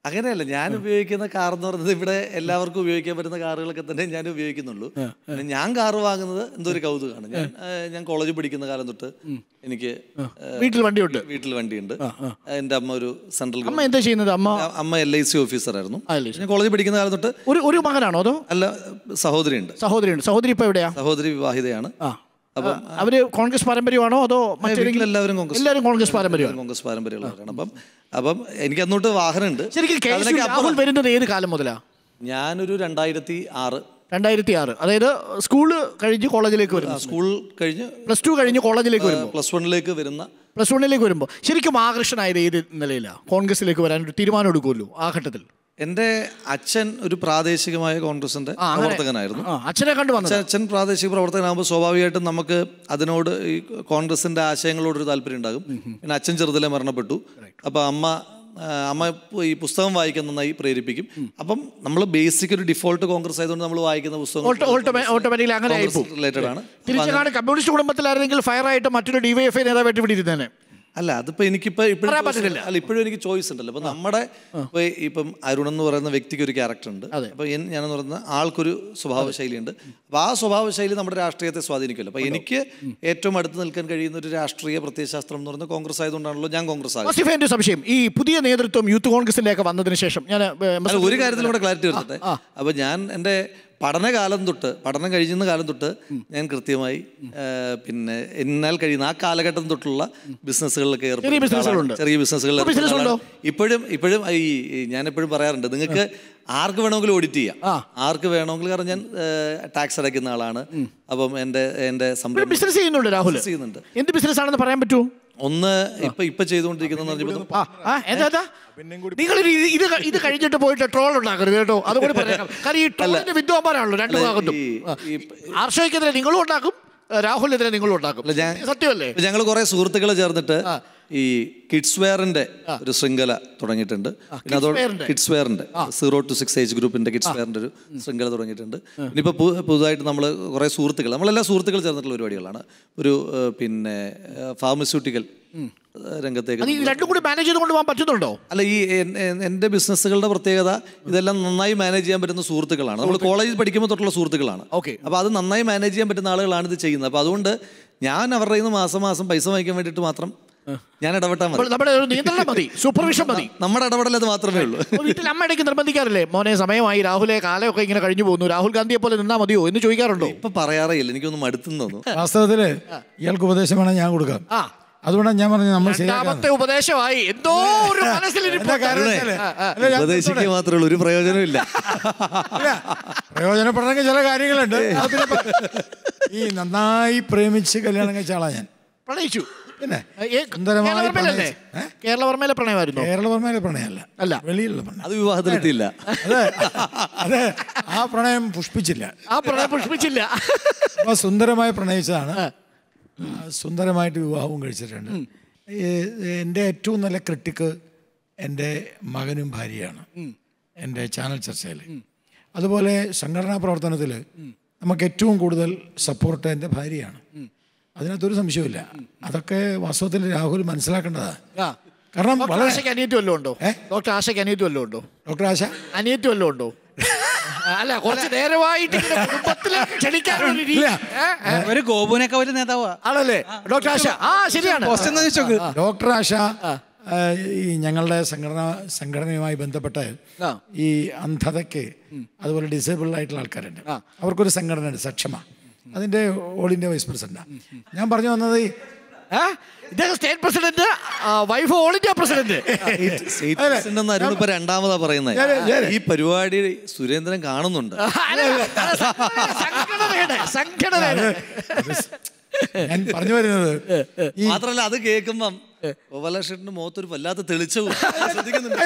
അങ്ങനെയല്ല ഞാൻ ഉപയോഗിക്കുന്ന കാർ എന്ന് പറയുന്നത് ഇവിടെ എല്ലാവർക്കും ഉപയോഗിക്കാൻ പറ്റുന്ന കാറുകളൊക്കെ തന്നെ ഞാൻ ഉപയോഗിക്കുന്നുള്ളൂ പിന്നെ ഞാൻ കാറ് വാങ്ങുന്നത് എന്തോ ഒരു കൗതുകമാണ് ഞാൻ ആ, ഞാൻ കോളേജിൽ പഠിക്കുന്ന കാലം തൊട്ട് എനിക്ക് ആ, വീട്ടിൽ വണ്ടിയുണ്ട് വീട്ടിൽ വണ്ടിയുണ്ട് എൻ്റെ അമ്മ ഒരു സെൻട്രൽ അമ്മ എന്താ ചെയ്യുന്നത് അമ്മ അമ്മ എൽ ഐ സി ഓഫീസറായിരുന്നു ആ, LIC. ഞാൻ കോളേജിൽ പഠിക്കുന്ന കാലം തൊട്ട് ഒരു ഒരു മകനാണോ അതോ അല്ല സഹോദരിയുണ്ട് സഹോദരിയുണ്ട് സഹോദരി ഇപ്പൊ എവിടെയാ സഹോദരി വിവാഹിതയാണ് ആ അപ്പം അവര് കോൺഗ്രസ് പാരമ്പര്യമാണോ അതോ മറ്റേതെങ്കിലും എല്ലാവരും കോൺഗ്രസ് എല്ലാവരും കോൺഗ്രസ് പാരമ്പര്യമാണ് കോൺഗ്രസ് പാരമ്പര്യമുള്ളവരാണ് അപ്പം അപ്പം എനിക്ക് അന്നോട്ട് വാഹനമുണ്ട് ശരിക്കും കെ എസ് അതിനൊക്കെ രാഹുൽ അപ്പുറം വരുന്നത് ഏത് കാലം മുതലാ ഞാനൊരു രണ്ടായിരത്തി ആറ് രണ്ടായിരത്തി ആറ് അതായത് സ്കൂള് കഴിഞ്ഞ് കോളേജിലേക്ക് വരുന്നു സ്കൂൾ കഴിഞ്ഞ് പ്ലസ് ടു കഴിഞ്ഞ് കോളേജിലേക്ക് വരുമ്പോൾ പ്ലസ് വണ്ണിലേക്ക് വരുന്ന പ്ലസ് വണ്ണിലേക്ക് വരുമ്പോൾ ശരിക്കും ആകർഷണായത് ഏത് നിലയിലാണ് കോൺഗ്രസിലേക്ക് വരാൻ ഒരു തീരുമാനം എടുക്കുമല്ലോ ആ ഘട്ടത്തിൽ എൻ്റെ അച്ഛൻ ഒരു പ്രാദേശികമായ കോൺഗ്രസിന്റെ ആ, അങ്ങനെ. പ്രവർത്തകനായിരുന്നു ആ, അച്ഛനെ കണ്ടു വന്നത് അച്ഛൻ അച്ഛൻ പ്രാദേശിക പ്രവർത്തകനാകുമ്പോൾ സ്വാഭാവികമായിട്ടും നമുക്ക് അതിനോട് ഈ കോൺഗ്രസിന്റെ ആശയങ്ങളോടൊരു താല്പര്യം ഉണ്ടാകും പിന്നെ അച്ഛൻ ചെറുതിലെ മരണപ്പെട്ടു അപ്പോൾ അമ്മ ആ, അമ്മ ഈ പുസ്തകം വായിക്കാൻ നന്നായി പ്രേരിപ്പിക്കും അപ്പം നമ്മൾ ബേസിക് ഒരു ഡിഫോൾട്ട് കോൺഗ്രസ് ആയതുകൊണ്ട് നമ്മൾ വായിക്കുന്ന ഓട്ടോ- ഓട്ടോമേ- ഓട്ടോമാറ്റിക്കലി അങ്ങനെ ആയിപ്പോവും. റിലേറ്റഡ് ആണ് തിരിച്ചങ്ങാണ് കമ്മ്യൂണിസ്റ്റ് കുടുംബത്തിലായിരുന്നെങ്കിൽ ഫയർ ആയിട്ട് മറ്റൊരു ഡിവൈഎഫ്ഐ നേതാവായിട്ട് ഇവിടെ ഇരുന്നേനെ അല്ല അതിപ്പോ എനിക്കിപ്പോ ഇപ്പോഴും പറയാൻ choice പറ്റുന്നില്ല. ഉണ്ട്. അല്ല ഇപ്പോഴും എനിക്ക് ചോയ്സ് ഉണ്ടല്ലോ അപ്പൊ നമ്മുടെ ഇപ്പൊ ഇപ്പം അരുൺ എന്ന് പറയുന്ന വ്യക്തിക്ക് ഒരു ക്യാരക്ടർ ഉണ്ട് അപ്പൊ എൻ- ഞാനെന്ന് പറയുന്ന ആൾക്കൊരു സ്വഭാവ ശൈലിയുണ്ട് അപ്പൊ ആ സ്വഭാവ ശൈലി നമ്മുടെ രാഷ്ട്രീയത്തെ സ്വാധീനിക്കുമല്ലോ അപ്പൊ എനിക്ക് ഏറ്റവും അടുത്ത് നിൽക്കാൻ കഴിയുന്ന ഒരു രാഷ്ട്രീയ പ്രത്യയശാസ്ത്രം എന്ന് പറയുന്നത് കോൺഗ്രസ് ആയതുകൊണ്ടാണല്ലോ ഞാൻ കോൺഗ്രസ് ആയത് വസിഫ എന്റെ സംശയം ഈ പുതിയ നേതൃത്വം യൂത്ത് കോൺഗ്രസിലേക്ക് വന്നതിന് ശേഷം ഞാൻ അല്ല ഒരു കാര്യത്തിൽ കൂടെ ക്ലാരിറ്റി വരുത്തട്ടെ അപ്പൊ ഞാൻ എൻ്റെ പഠനകാലം തൊട്ട് പഠനം കഴിയുന്ന കാലം തൊട്ട് ഞാൻ കൃത്യമായി ആ, പിന്നെ എന്നാൽ കഴിയുന്ന ആ കാലഘട്ടം തൊട്ടുള്ള ബിസിനസ്സുകളിലൊക്കെ ചെറിയ ബിസിനസ്സുകളുണ്ട്. ചെറിയ ബിസിനസ്സുകളിൽ ഇപ്പൊ ബിസിനസ് ഏർപ്പെടുന്ന ഉണ്ടോ? ആളാണ്. ഇപ്പോഴും ഇപ്പോഴും ഈ ഈ ഞാൻ എപ്പോഴും പറയാറുണ്ട് നിങ്ങൾക്ക് ആർക്ക് വേണമെങ്കിലും ഓഡിറ്റ് ചെയ്യാം ആർക്ക് വേണമെങ്കിലും കാരണം ഞാൻ ടാക്സ് അടയ്ക്കുന്ന ആളാണ് അപ്പം എൻ്റെ എൻ്റെ സംരംഭം ബിസിനസ് ചെയ്യുന്നുണ്ട് രാഹുൽ Business ചെയ്യുന്നുണ്ട് എന്ത് ബിസിനസ് ആണെന്ന് പറയാൻ പറ്റുമോ ഒന്ന് ഇപ്പൊ ഇപ്പൊ ചെയ്തുകൊണ്ടിരിക്കുന്ന ആ ആ എന്താ എന്താ? നിങ്ങൾ ഇത് ഇത് ക- ഇത് കഴിഞ്ഞിട്ട് പോയിട്ട് ട്രോൾ ഉണ്ടാക്കരുത് കേട്ടോ അതുകൂടി പറയാം കാരണം ഈ ട്രോളിന്റെ വിദ്വാന്മാരാണല്ലോ രണ്ടു അല്ല, ഭാഗത്തും ഈ- ആ. ആർഷയ്ക്കെതിരെ നിങ്ങളും ഉണ്ടാക്കും ആ, രാഹുലിനെതിരെ നിങ്ങളും ഉണ്ടാക്കും സത്യമല്ലേ ഞങ്ങൾ കുറെ സുഹൃത്തുക്കൾ ചേർന്നിട്ട് ഈ കിഡ്സ് വെയറിന്റെ ഒരു ശൃംഖല തുടങ്ങിയിട്ടുണ്ട് പിന്നെ അതോടെ വെയറിന്റെ? കിഡ്സ് വെയറിന്റെ സീറോ ടു സിക്സ് ഏജ് ഗ്രൂപ്പിന്റെ കിഡ്സ് വെയറിന്റെ ഒരു ശൃംഖല തുടങ്ങിയിട്ടുണ്ട് ഇനിയിപ്പോൾ പുതുതായിട്ട് നമ്മൾ കുറെ സുഹൃത്തുക്കൾ നമ്മളെല്ലാ സുഹൃത്തുക്കൾ ചേർന്നിട്ടുള്ള പരിപാടികളാണ് ഒരു ഏഹ്, പിന്നെ ഫാർമസ്യൂട്ടിക്കൽ രംഗത്തേക്ക് അത് ഈ രണ്ടും കൂടി മാനേജ് ചെയ്ത് കൊണ്ടുപോകാൻ പറ്റുന്നുണ്ടോ അല്ല ഈ എൻ- എൻ- എൻ്റെ ബിസിനസ്സുകളുടെ പ്രത്യേകത ഇതെല്ലാം നന്നായി മാനേജ് ചെയ്യാൻ പറ്റുന്ന സുഹൃത്തുക്കളാണ് നമ്മൾ കോളേജിൽ പഠിക്കുമ്പോൾ തൊട്ടുള്ള സുഹൃത്തുക്കളാണ് ഓക്കെ അപ്പോൾ അത് നന്നായി മാനേജ് ചെയ്യാൻ പറ്റുന്ന ആളുകളാണ് ഇത് ചെയ്യുന്നത് അപ്പോൾ അതുകൊണ്ട് ഞാൻ അവരുടെ കയ്യിൽ നിന്ന് മാസം മാസം പൈസ വാങ്ങിക്കാൻ വേണ്ടിയിട്ട് മാത്രം ഞാൻ ഇടപെട്ടാൽ അപ്പോൾ മതി നമ്മുടെ ഒരു നിയന്ത്രണം മതി സൂപ്പർവിഷൻ മതി നമ്മുടെ ഇടപെടൽ അത് മാത്രമേ ഉള്ളൂ അപ്പോൾ വീട്ടിൽ അമ്മ ഇടയ്ക്ക് നിർബന്ധിക്കാറില്ലേ മോനെ സമയമായി രാഹുലെ കാലമൊക്കെ ഇങ്ങനെ കഴിഞ്ഞു പോകുന്നു രാഹുൽ ഗാന്ധിയെ പോലെ നിന്നാ മതിയോ എന്ന് ചോദിക്കാറുണ്ടോ ഇപ്പൊ പറയാറേ ഇല്ല എനിക്കൊന്ന് മടുത്തെന്ന് തോന്നുന്നു വാസ്തവത്തില് ഇയാൾക്ക് ഉപദേശം വേണം ഞാൻ കൊടുക്കാം അതുകൊണ്ടാണ് ഞാൻ പറഞ്ഞു നമ്മൾ ശരിയാക്കാം രണ്ടാമത്തെ ഉപദേശമായി എന്തോ ഒരു മനസ്സിലിരിപ്പ് കാരണം വെച്ചാല് അല്ല, ഞാൻ ഉപദേശിക്കുക മാത്രമേ ഉള്ളൂ ഒരു പ്രയോജനമില്ല പ്രയോജനപ്പെടണമെങ്കിൽ ചില കാര്യങ്ങളുണ്ട് അത് പിന്നെ പ- ഈ നന്നായി പ്രേമിച്ച് കല്യാണം കഴിച്ച ആളാ ഞാൻ പ്രണയിച്ചു പിന്നെ ഏ, സുന്ദരമായി കേരളവർമ്മയിലല്ലേ? പ്രണയിച്ച്. കേരളവർമ്മയിലെ പ്രണയമായിരുന്നു കേരളവർമ്മയിലെ പ്രണയമല്ല അല്ല വെളിയിലുള്ള പ്രണയം അത് വിവാഹത്തിലെത്തിയില്ല അതെ അതെ ആ പ്രണയം പുഷ്പിച്ചില്ല ആ പ്രണയം പുഷ്പിച്ചില്ല അപ്പൊ സുന്ദരമായി പ്രണയിച്ചതാണ് ആ, സുന്ദരമായിട്ട് വിവാഹവും കഴിച്ചിട്ടുണ്ട് ഏ, എൻ്റെ ഏറ്റവും നല്ല ക്രിട്ടിക്ക് എൻ്റെ മകനും ഭാര്യയാണ് എൻ്റെ ചാനൽ ചർച്ചയിൽ അതുപോലെ സംഘടനാ പ്രവർത്തനത്തിൽ നമുക്ക് ഏറ്റവും കൂടുതൽ സപ്പോർട്ട് എൻ്റെ ഭാര്യയാണ് അതിനകത്തൊരു സംശയമില്ല അതൊക്കെ വാസ്തവത്തിൽ രാഹുൽ മനസ്സിലാക്കേണ്ടതാണ് ആ. കാരണം ഡോക്ടർ വളരെ ആശയ്ക്ക് അനിയത്തി വല്ലതും ഉണ്ടോ ഡോക്ടർ ആശയ്ക്ക് അനിയത്തി വല്ലതും ഉണ്ടോ ഡോക്ടർ ആശ അനിയത്തി വല്ലതും ഉണ്ടോ അല്ല കുറച്ച് നേരമായിട്ട് ഇങ്ങനെ കുടുംബത്തിലേക്ക് ക്ഷണിക്കാനുള്ള ഒരു രീതി. ഏ? ഏ? ഒരു ഗോപുവിനൊക്കെ ഒരു നേതാവാ ആണല്ലേ ഡോക്ടർ ആശ ആ ശരിയാണ് ആ, ഡോക്ടർ ആശ ആ, ഈ ഞങ്ങളുടെ സംഘടന സംഘടനയുമായി ബന്ധപ്പെട്ട് ഈ അന്ധതയ്ക്ക് അതുപോലെ ഡിസേബിൾഡ് ആയിട്ടുള്ള ആൾക്കാരുണ്ട് അവർക്കൊരു സംഘടന ഉണ്ട് സക്ഷമ അതിൻ്റെ ഓൾ ഇന്ത്യ വൈസ് പ്രസിഡന്റാണ് ഞാൻ പറഞ്ഞു വന്നത് ഈ ഏ? ഇദ്ദേഹം state president wife all India president state president എന്ന് അരുൺ ഇപ്പൊ രണ്ടാമതാ പറയുന്നത് ഈ പരിപാടി സുരേന്ദ്രൻ കാണുന്നുണ്ട് സംഘടനയുടെ സംഘടനയുടെ ഞാൻ പറഞ്ഞു വരുന്നത് ഈ മാത്രല്ല അത് കേൾക്കുമ്പം ഗോപാലകൃഷ്ണന്റെ മുഖത്തൊരു വല്ലാത്ത തെളിച്ചവും ശ്രദ്ധിക്കുന്നുണ്ട്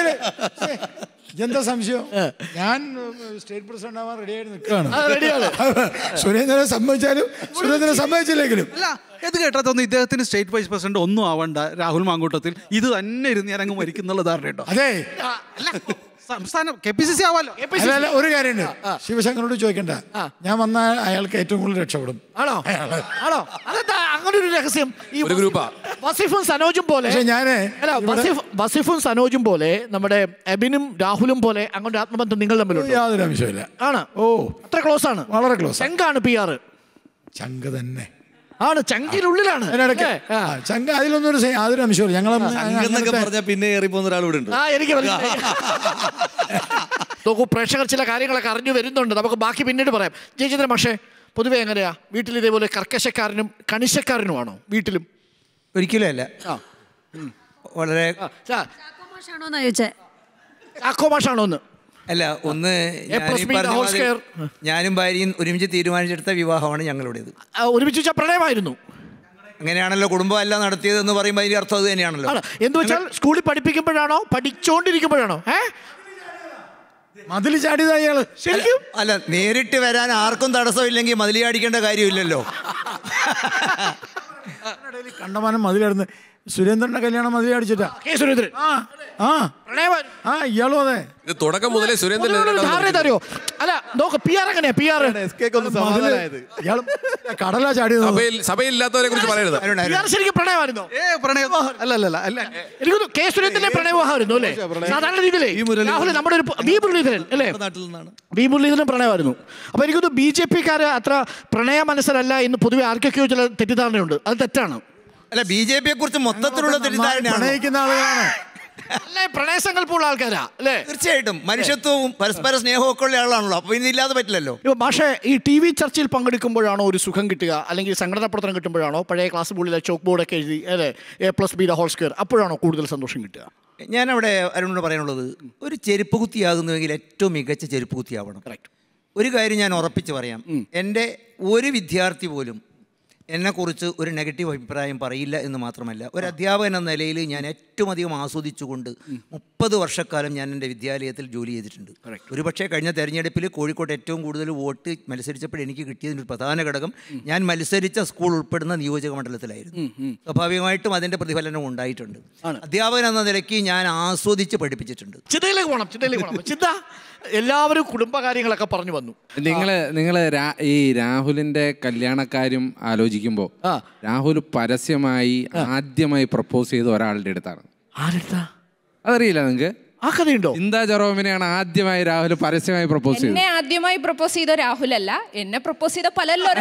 എന്താ സംശയം ഞാൻ സ്റ്റേറ്റ് പ്രസിഡന്റ് ആവാൻ റെഡി ആയിട്ട് നിൽക്കുകയാണ് ആ, ready-ആണ്. സുരേന്ദ്രനെ സമ്മതിച്ചാലും സുരേന്ദ്രനെ സമ്മതിച്ചില്ലെങ്കിലും അല്ല ഇത് കേട്ടാ തോന്നുന്നു ഇദ്ദേഹത്തിന് സ്റ്റേറ്റ് വൈസ് പ്രസിഡന്റ് ഒന്നും ആവണ്ട രാഹുൽ മാങ്കൂട്ടത്തിൽ ഇത് തന്നെ ഇരുന്ന് ഞാൻ അങ്ങ് മരിക്കുന്നുള്ള ധാരണ കേട്ടോ അതെ സംസ്ഥാനം കെ പി സി സി ആവാലോ അല്ല അല്ല ഒരു കാര്യമുണ്ട് ശിവശങ്കരോട് ചോദിക്കണ്ട ഞാൻ വന്നാൽ അയാൾക്ക് ഏറ്റവും കൂടുതൽ രക്ഷപ്പെടും ആണോ ആണോ അതെന്താ അങ്ങ് അങ്ങനെ ഒരു രഹസ്യം ഈ ഒരു ഗ്രൂപ്പാ വസിഫും സനോജും പോലെ പക്ഷേ ഞാന് അല്ല വസിഫ് വസിഫും സനോജും പോലെ നമ്മുടെ എബിനും രാഹുലും പോലെ അങ്ങനെ ആത്മബന്ധം നിങ്ങൾ തമ്മിലുണ്ട് യാതൊരു അംശമില്ല ആണ് ഓ അത്ര ക്ലോസ് ആണ് വളരെ ക്ലോസ് ചങ്കാണ് പി ആർ ചങ്ക തന്നെ ആണ് ചങ്കിനുള്ളിലാണ് അതിനിടയ്ക്ക് ആ, ചങ്ക അതിലൊന്നും ഒരു സെ- യാതൊരു അംശമില്ല ഞങ്ങൾ എന്നൊക്കെ പറഞ്ഞാൽ പിന്നെ ഏറി പോകുന്ന ഒരാൾ ഇവിടെ ഉണ്ട് ആ എനിക്ക് മനസ്സിലായി. നോക്കൂ പ്രേക്ഷകർ ചില കാര്യങ്ങളൊക്കെ അറിഞ്ഞു വരുന്നുണ്ട് നമുക്ക് ബാക്കി പിന്നീട് പറയാം ജയചന്ദ്ര മാഷേ പൊതുവെ എങ്ങനെയാ വീട്ടിൽ ഇതേപോലെ കർക്കശക്കാരനും കണിശക്കാരനുമാണോ വീട്ടിലും ഒരിക്കലും അല്ല വളരെ മാഷാണോന്നാ ചോദിച്ചേ ചാക്കോ മാഷാണോ ഒന്ന് അല്ല ഒന്ന് A ഞാൻ plus ഈ B the പറഞ്ഞ whole മാതിരി square. ഞാനും ഭാര്യയും ഒരുമിച്ച് തീരുമാനിച്ചെടുത്ത വിവാഹമാണ് ഞങ്ങളുടേത് ആ, ഒരുമിച്ച് വെച്ചാൽ പ്രണയമായിരുന്നു അങ്ങനെയാണല്ലോ കുടുംബം എല്ലാം നടത്തിയത് എന്ന് പറയുമ്പോൾ അതിന്റെ അർത്ഥം അത് തന്നെയാണല്ലോ ആണ് എന്ന് വെച്ചാൽ സ്കൂളിൽ പഠിപ്പിക്കുമ്പോഴാണോ പഠിച്ചുകൊണ്ടിരിക്കുമ്പോഴാണോ ഏ മതിൽ ചാടിയതാ ഇയാള് ശരിക്കും അല്ല നേരിട്ട് വരാൻ ആർക്കും തടസ്സമില്ലെങ്കിൽ മതിലിയാടിക്കേണ്ട കാര്യമില്ലല്ലോ കണ്ടമാനം മതിലായിരുന്നു സുരേന്ദ്രന്റെ കല്യാണം മതിലടിച്ചിട്ടാ കെ സുരേന്ദ്രൻ ആ ആ പ്രണയമായിരുന്നു ആ ഇയാളും അതെ ഇത് തുടക്കം മുതലേ സുരേന്ദ്രൻ ഒരു ധാരണ തരുമോ അല്ല നോക്ക് പി ആർ എങ്ങനെയാ പി ആർ മതില് ഇയാള് കടലാ ചാടിയത് സഭയിൽ സഭയില്ലാത്തവരെ കുറിച്ച് പറയരുത് പി ആർ ശരിക്കും പ്രണയമായിരുന്നോ ഏ പ്രണയം അല്ല അല്ല അല്ല അല്ല എനിക്ക് തോന്നുന്നു കെ സുരേന്ദ്രന്റെ പ്രണയവിവാഹമായിരുന്നു അല്ലേ സാധാരണ രീതിയിലേ രാഹുൽ നമ്മുടെ ഒരു വി മുരളീധരൻ അല്ലേ നാട്ടിൽ നിന്നാണ് വി മുരളീധരൻ പ്രണയമായിരുന്നു അപ്പൊ എനിക്കൊന്ന് ബി ജെ പിക്കാര് അത്ര പ്രണയ മനസ്സരല്ല എന്ന് പൊതുവെ ആർക്കൊക്കെയോ ചില തെറ്റിദ്ധാരണയുണ്ട് അത് തെറ്റാണ് അല്ല ബി ജെ പിയെ കുറിച്ച് മൊത്തത്തിലുള്ള തെറ്റിദ്ധാരണയാണ് പ്രണയിക്കുന്ന ആളുകളാണ് അല്ലേ പ്രണയസങ്കല്പമുള്ള ആൾക്കാരാ അല്ലേ തീർച്ചയായിട്ടും മനുഷ്യത്വവും പരസ്പര സ്നേഹവും ഒക്കെ ഉള്ള ആളാണല്ലോ അപ്പൊ ഇന്ന് ഇല്ലാതെ പറ്റില്ലല്ലോ ഇപ്പൊ പക്ഷേ ഈ ടി വി ചർച്ചയിൽ പങ്കെടുക്കുമ്പോഴാണോ ഒരു സുഖം കിട്ടുക അല്ലെങ്കിൽ സംഘടനാ പ്രവർത്തനം കിട്ടുമ്പോഴാണോ പഴയ ക്ലാസ് ബോർഡിലെ ചോക്ക് ബോർഡൊക്കെ എഴുതി അല്ലേ A plus B the whole square അപ്പോഴാണോ കൂടുതൽ സന്തോഷം കിട്ടുക ഞാനവിടെ അരുണിനോട് പറയാനുള്ളത് ഒരു ചെരുപ്പ് കുത്തിയാകുന്നുവെങ്കിൽ ഏറ്റവും മികച്ച ചെരുപ്പ് കുത്തിയാവണം ഒരു കാര്യം ഞാൻ ഉറപ്പിച്ച് പറയാം എൻ്റെ ഒരു വിദ്യാർത്ഥി പോലും എന്നെക്കുറിച്ച് ഒരു നെഗറ്റീവ് അഭിപ്രായം പറയില്ല എന്ന് മാത്രമല്ല ഒരു അധ്യാപകൻ എന്ന നിലയിൽ ഞാൻ ഏറ്റവും അധികം ആസ്വദിച്ചുകൊണ്ട് മുപ്പത് വർഷക്കാലം ഞാൻ എൻ്റെ വിദ്യാലയത്തിൽ ജോലി ചെയ്തിട്ടുണ്ട് ഒരുപക്ഷെ കഴിഞ്ഞ തെരഞ്ഞെടുപ്പിൽ കോഴിക്കോട് ഏറ്റവും കൂടുതൽ വോട്ട് മത്സരിച്ചപ്പോൾ എനിക്ക് കിട്ടിയതിൻ്റെ ഒരു പ്രധാന ഘടകം ഞാൻ മത്സരിച്ച സ്കൂൾ ഉൾപ്പെടുന്ന നിയോജക മണ്ഡലത്തിലായിരുന്നു സ്വാഭാവികമായിട്ടും അതിൻ്റെ പ്രതിഫലനം ഉണ്ടായിട്ടുണ്ട് അധ്യാപകൻ എന്ന നിലയ്ക്ക് ഞാൻ ആസ്വദിച്ച് പഠിപ്പിച്ചിട്ടുണ്ട് ചിന്തയിലേക്ക് പോകണം ചിന്തയിലേക്ക് പോകണം ചിന്ത എല്ലാവരും കുടുംബകാര്യങ്ങളൊക്കെ പറഞ്ഞു വന്നു നിങ്ങള് നിങ്ങള് രാ- ഈ രാഹുലിന്റെ കല്യാണക്കാര്യം ആലോചിക്കുമ്പോ രാഹുൽ പരസ്യമായി ആദ്യമായി പ്രപ്പോസ് ചെയ്ത ഒരാളുടെ അടുത്താണ് ആരെടുത്താ അതറിയില്ല നിങ്ങക്ക് ആ കഥയുണ്ടോ ചിന്താ ജെറോമിനെയാണ് ആദ്യമായി രാഹുൽ പരസ്യമായി പ്രപ്പോസ് എന്നെ ചെയ്തത് ആദ്യമായി പ്രപ്പോസ് ചെയ്ത രാഹുൽ അല്ല എന്നെ പ്രപ്പോസ് ചെയ്ത പലല്ലോ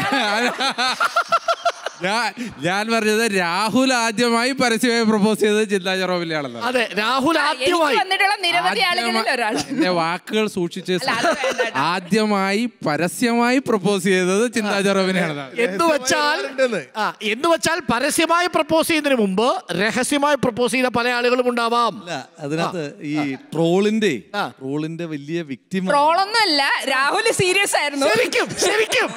ഞാൻ ഞാൻ പറഞ്ഞത് രാഹുൽ ആദ്യമായി പരസ്യമായി പ്രപ്പോസ് ചെയ്തത് ചിന്താ ജെറോമിനെയാണല്ലോ അതെ രാഹുൽ ആദ്യമായി വന്നിട്ടുള്ള നിരവധി ആളുകളിൽ ഒരാൾ എന്റെ വാക്കുകൾ സൂക്ഷിച്ച് ആദ്യമായി പരസ്യമായി പ്രപ്പോസ് ചെയ്തത് ചിന്താ ജെറോമിനെയാണ് എന്ന് വെച്ചാൽ ആ എന്ന് വെച്ചാൽ പരസ്യമായി പ്രപ്പോസ് ചെയ്യുന്നതിന് മുമ്പ് രഹസ്യമായി പ്രപ്പോസ് ചെയ്ത പല ആളുകളും ഉണ്ടാവാം അല്ല അതിനകത്ത് ഈ ട്രോളിന്റെ ട്രോളിന്റെ വലിയ വിക്ടിം ട്രോളൊന്നും അല്ല രാഹുൽ സീരിയസ് ആയിരുന്നു ശരിക്കും ശരിക്കും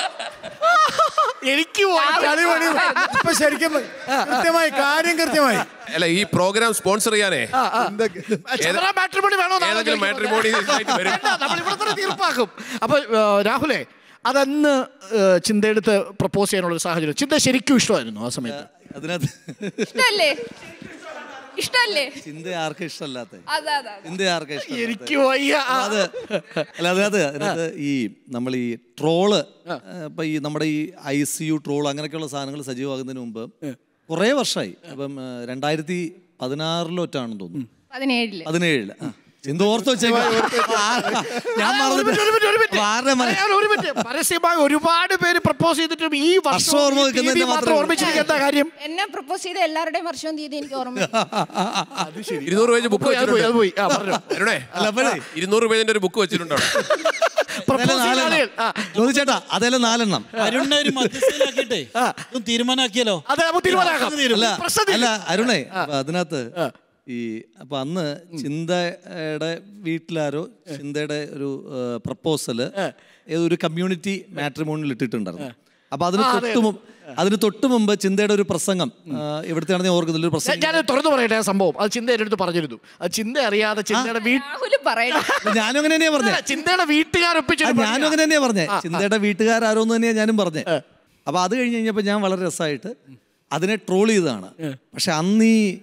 എനിക്ക് ഇപ്പൊ ശരിക്കും കൃത്യമായി കാര്യം കൃത്യമായി അല്ല ഈ പ്രോഗ്രാം സ്പോൺസർ ചെയ്യാനേ മാട്രിമോണി വേണോ ഏതെങ്കിലും matrimony site വരും. നമ്മൾ ഇവിടെ തന്നെ തീർപ്പാക്കും അപ്പൊ ആ, രാഹുലേ അതന്ന് ആ, ചിന്തയെടുത്ത് പ്രപ്പോസ് ചെയ്യാനുള്ള ഒരു സാഹചര്യം ചിന്ത ശരിക്കും ഇഷ്ടമായിരുന്നു ആ സമയത്ത് അതിനകത്ത് ഇഷ്ടല്ലേ ഇഷ്ടല്ലേ ചിന്ത ആർക്കും ഇഷ്ടമല്ലാത്ത അതെ അതെ അതെ. ചിന്ത ആർക്കും ഇഷ്ടമല്ലാത്ത എനിക്ക് വയ്യ അത് അല്ല അതിനകത്ത് അതിനകത്ത് ഈ നമ്മൾ ഈ ട്രോള് ഇപ്പൊ ഈ നമ്മുടെ ഈ ഐ സി യു ട്രോൾ അങ്ങനെയൊക്കെയുള്ള സാധനങ്ങൾ സജീവമാകുന്നതിന് മുമ്പ് കുറേ വർഷമായി അപ്പം ആ, രണ്ടായിരത്തി പതിനാറിലോട്ടാണെന്ന് തോന്നുന്നു പതിനേഴില് പതിനേഴില് ആ. ചിന്ത ഓർത്ത് വെച്ചേക്കാം ഞാൻ അതെ, ഒരു മിനിറ്റ്, ഒരു മിനിറ്റ്, ഒരു മിനിറ്റ്. ആരുടെ മന- അതെ, ഒരു മിനിറ്റ്. പരസ്യമായി ഒരുപാട് പേര് പ്രപ്പോസ് ചെയ്തിട്ടും ഈ വർഷം വർഷം ഓർമ്മ ഈ വെക്കുന്നത് തീയതി മാത്രം മാത്രമേ ഓർമ്മിച്ചിരിക്കുക എന്താ കാര്യം എന്നെ പ്രപ്പോസ് ചെയ്ത എല്ലാവരുടെയും വർഷവും തീയതി എനിക്ക് ഓർമ്മ ഇരുന്നൂറ് പേജ് ബുക്ക് അത് പോയി, അത് പോയി. ആ, പറഞ്ഞോ. അരുണേ അല്ല, അപ്പോഴേ ഇരുന്നൂറ് പേജിന്റെ ഒരു ബുക്ക് വെച്ചിട്ടുണ്ടോ അതെല്ലാം നാലെണ്ണം. ചോദിച്ചേട്ടാ അതെല്ലാം നാലെണ്ണം അരുണിനെ ഒരു മധ്യസ്ഥയിലാക്കിയിട്ടേ ഇതും തീരുമാനമാക്കിയല്ലോ അതെ നമുക്ക് തീരുമാനമാക്കാം അല്ല പ്രശ്നത്തിൽ അല്ല അരുണേ അപ്പൊ അതിനകത്ത് ഈ അപ്പൊ അന്ന് ചിന്തയുടെ വീട്ടിലാരോ ചിന്തയുടെ ഒരു പ്രപ്പോസല് ഒരു കമ്മ്യൂണിറ്റി മാട്രിമോണിൽ ഇട്ടിട്ടുണ്ടായിരുന്നു അപ്പൊ അതിന് ആ, അതെ, തൊട്ട് മുമ്പ് അതിന് തൊട്ട് മുമ്പ് ചിന്തയുടെ ഒരു പ്രസംഗം ആ, എവിടുത്തെയാണെന്ന് ഞാൻ ഓർക്കുന്നില്ല ഒരു പ്രസംഗം ഞാൻ തുറന്നു പറയട്ടെ ആ സംഭവം അത് ചിന്ത എൻ്റെ അടുത്ത് പറഞ്ഞിരുന്നു അത് ചിന്ത അറിയാതെ ചിന്തയുടെ വീട്ടിൽ രാഹുൽ പറയണം ഞാനും അങ്ങനെ തന്നെയാ പറഞ്ഞേ ചിന്തയുടെ വീട്ടുകാർ ആ, ഞാനും അങ്ങനെ തന്നെയാ പറഞ്ഞേ ചിന്തയുടെ വീട്ടുകാരാരോന്ന് തന്നെയാ ഞാനും പറഞ്ഞേ അപ്പൊ അത് കഴിഞ്ഞ് കഴിഞ്ഞപ്പോൾ ഞാൻ വളരെ രസമായിട്ട് അതിനെ ട്രോൾ ചെയ്തതാണ് പക്ഷെ അന്ന് ഈ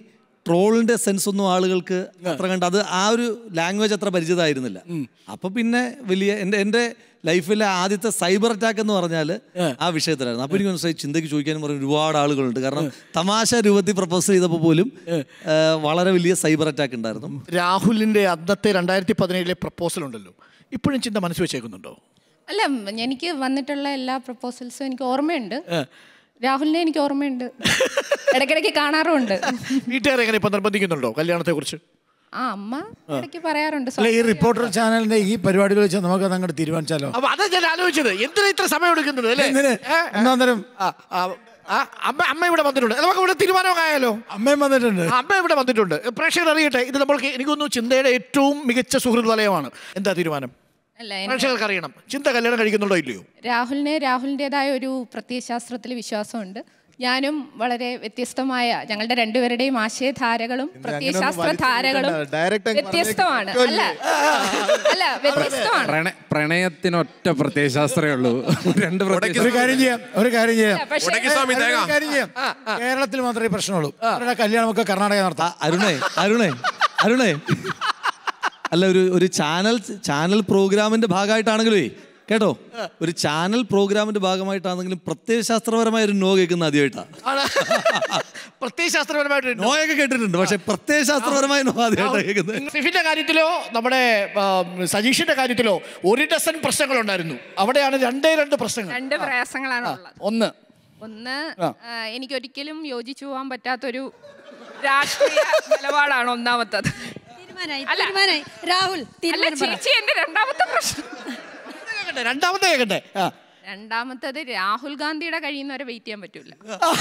ട്രോളിന്റെ സെൻസ് ഒന്നും ആളുകൾക്ക് അത്ര കണ്ട് അത് ആ ഒരു ലാംഗ്വേജ് അത്ര പരിചിതമായിരുന്നില്ല അപ്പൊ പിന്നെ വലിയ എൻ്റെ എൻ്റെ ലൈഫിലെ ആദ്യത്തെ സൈബർ അറ്റാക്ക് എന്ന് പറഞ്ഞാൽ ആ വിഷയത്തിലായിരുന്നു അപ്പോൾ എനിക്ക് മനസ്സിലായി ചിന്തയ്ക്ക് ചോദിക്കാനും പറഞ്ഞ ഒരുപാട് ആളുകളുണ്ട് കാരണം തമാശ രൂപത്തിൽ പ്രപ്പോസ് ചെയ്തപ്പോൾ പോലും ആ, വളരെ വലിയ സൈബർ അറ്റാക്ക് ഉണ്ടായിരുന്നു രാഹുലിന്റെ അന്നത്തെ രണ്ടായിരത്തി പതിനേഴിലെ പ്രപ്പോസൽ ഉണ്ടല്ലോ ഇപ്പോഴും ചിന്ത മനസ്സ് വെച്ചേക്കുന്നുണ്ടോ അല്ല എനിക്ക് വന്നിട്ടുള്ള എല്ലാ പ്രപ്പോസൽസും എനിക്ക് ഓർമ്മയുണ്ട് രാഹുലിനെ എനിക്ക് ഓർമ്മയുണ്ട് ഇടയ്ക്കിടയ്ക്ക് കാണാറുമുണ്ട് വീട്ടുകാരെ എങ്ങനെ ഇപ്പൊ നിർബന്ധിക്കുന്നുണ്ടോ കല്യാണത്തെ കുറിച്ച് ആ അമ്മ ഇടയ്ക്ക് പറയാറുണ്ട് അല്ല ഈ റിപ്പോർട്ടർ ചാനലിന്റെ ഈ പരിപാടികൾ വെച്ച് നമുക്ക് അത് അങ്ങോട്ട് തീരുമാനിച്ചാലോ അപ്പൊ അതാ ഞാൻ ആലോചിച്ചത് എന്തിനാ ഇത്ര സമയം എടുക്കുന്നത് അല്ലേ എന്തിന്? ഏ? ഒന്നാം തരം ആ, ആ, ആ, അമ്മ അമ്മ ഇവിടെ വന്നിട്ടുണ്ട് നമുക്ക് ഇവിടെ തീരുമാനമായാലോ അമ്മയും വന്നിട്ടുണ്ട് ആ, അമ്മ ഇവിടെ വന്നിട്ടുണ്ട് പ്രേക്ഷകർ അറിയട്ടെ ഇത് നമ്മൾക്ക് എനിക്കൊന്നു ചിന്തയുടെ ഏറ്റവും മികച്ച സുഹൃത്ത് വലയമാണ് എന്താ തീരുമാനം അല്ല എൻ- പ്രേക്ഷകർക്ക് അറിയണം ചിന്ത കല്യാണം കഴിക്കുന്നുണ്ടോ ഇല്ലയോ രാഹുലിന് രാഹുലിൻ്റെതായ ഒരു പ്രത്യയശാസ്ത്രത്തിൽ വിശ്വാസമുണ്ട് ഞാനും വളരെ വ്യത്യസ്തമായ ഞങ്ങളുടെ രണ്ടുപേരുടെയും ആശയധാരകളും പ്രത്യയശാസ്ത്ര ധാരകളും ഡയറക്റ്റ് വ്യത്യസ്തമാണ് അല്ല അല്ല വ്യത്യസ്തമാണ് പ്രണ പ്രണയത്തിനൊറ്റ പ്രത്യയശാസ്ത്രമേ ഉള്ളൂ രണ്ട് പ്രത്യയ- ഒരു കാര്യം ചെയ്യാം ഒരു കാര്യം ചെയ്യാം അല്ല, പക്ഷേ- ഉടക്കി സ്വാമി ഒരു തേങ്ങ കാര്യം ചെയ്യാം കേരളത്തിൽ മാത്രമേ ഈ പ്രശ്നമുള്ളൂ അവരുടെ കല്യാണമൊക്കെ കർണാടക നടത്താം അരുണേ അരുണേ അരുണേ അല്ല ഒരു ഒരു ചാനൽ ചാനൽ പ്രോഗ്രാമിന്റെ ഭാഗമായിട്ടാണെങ്കിലേ കേട്ടോ ഒരു ചാനൽ പ്രോഗ്രാമിന്റെ ഭാഗമായിട്ടാണെങ്കിലും പ്രത്യയശാസ്ത്രപരമായ ഒരു നോ കേൾക്കുന്ന ആദ്യമായിട്ടാണ് പ്രത്യയശാസ്ത്രപരമായിട്ട് നോയൊക്കെ കേട്ടിട്ടുണ്ട് പക്ഷെ പ്രത്യയശാസ്ത്രപരമായ നോ ആദ്യമായിട്ടാണ് കേൾക്കുന്നത് സിഫിന്റെ കാര്യത്തിലോ നമ്മുടെ ആ, സജീഷിന്റെ കാര്യത്തിലോ ഒരു ഡസൻ പ്രശ്നങ്ങളുണ്ടായിരുന്നു അവിടെയാണ് രണ്ടേ രണ്ട് പ്രശ്നങ്ങൾ രണ്ട് പ്രയാസങ്ങളാണ് ഉള്ളത് ഒന്ന് ഒന്ന് ആ. ആ, എനിക്കൊരിക്കലും യോജിച്ചു പോകാൻ പറ്റാത്തൊരു രാഷ്ട്രീയ നിലപാടാണ് ഒന്നാമത്തത് തീരുമാനായി അല്ല. തീരുമാനായി രാഹുൽ അല്ല തീരുമാനം പറ. ചേച്ചി എന്റെ രണ്ടാമത്തെ പ്രശ്നം കേക്കട്ടെ, രണ്ടാമത്തെ കേൾക്കട്ടെ ആ. രണ്ടാമത്തത് രാഹുൽ ഗാന്ധിയുടെ കഴിയുന്നവരെ വെയിറ്റ് ചെയ്യാൻ പറ്റൂല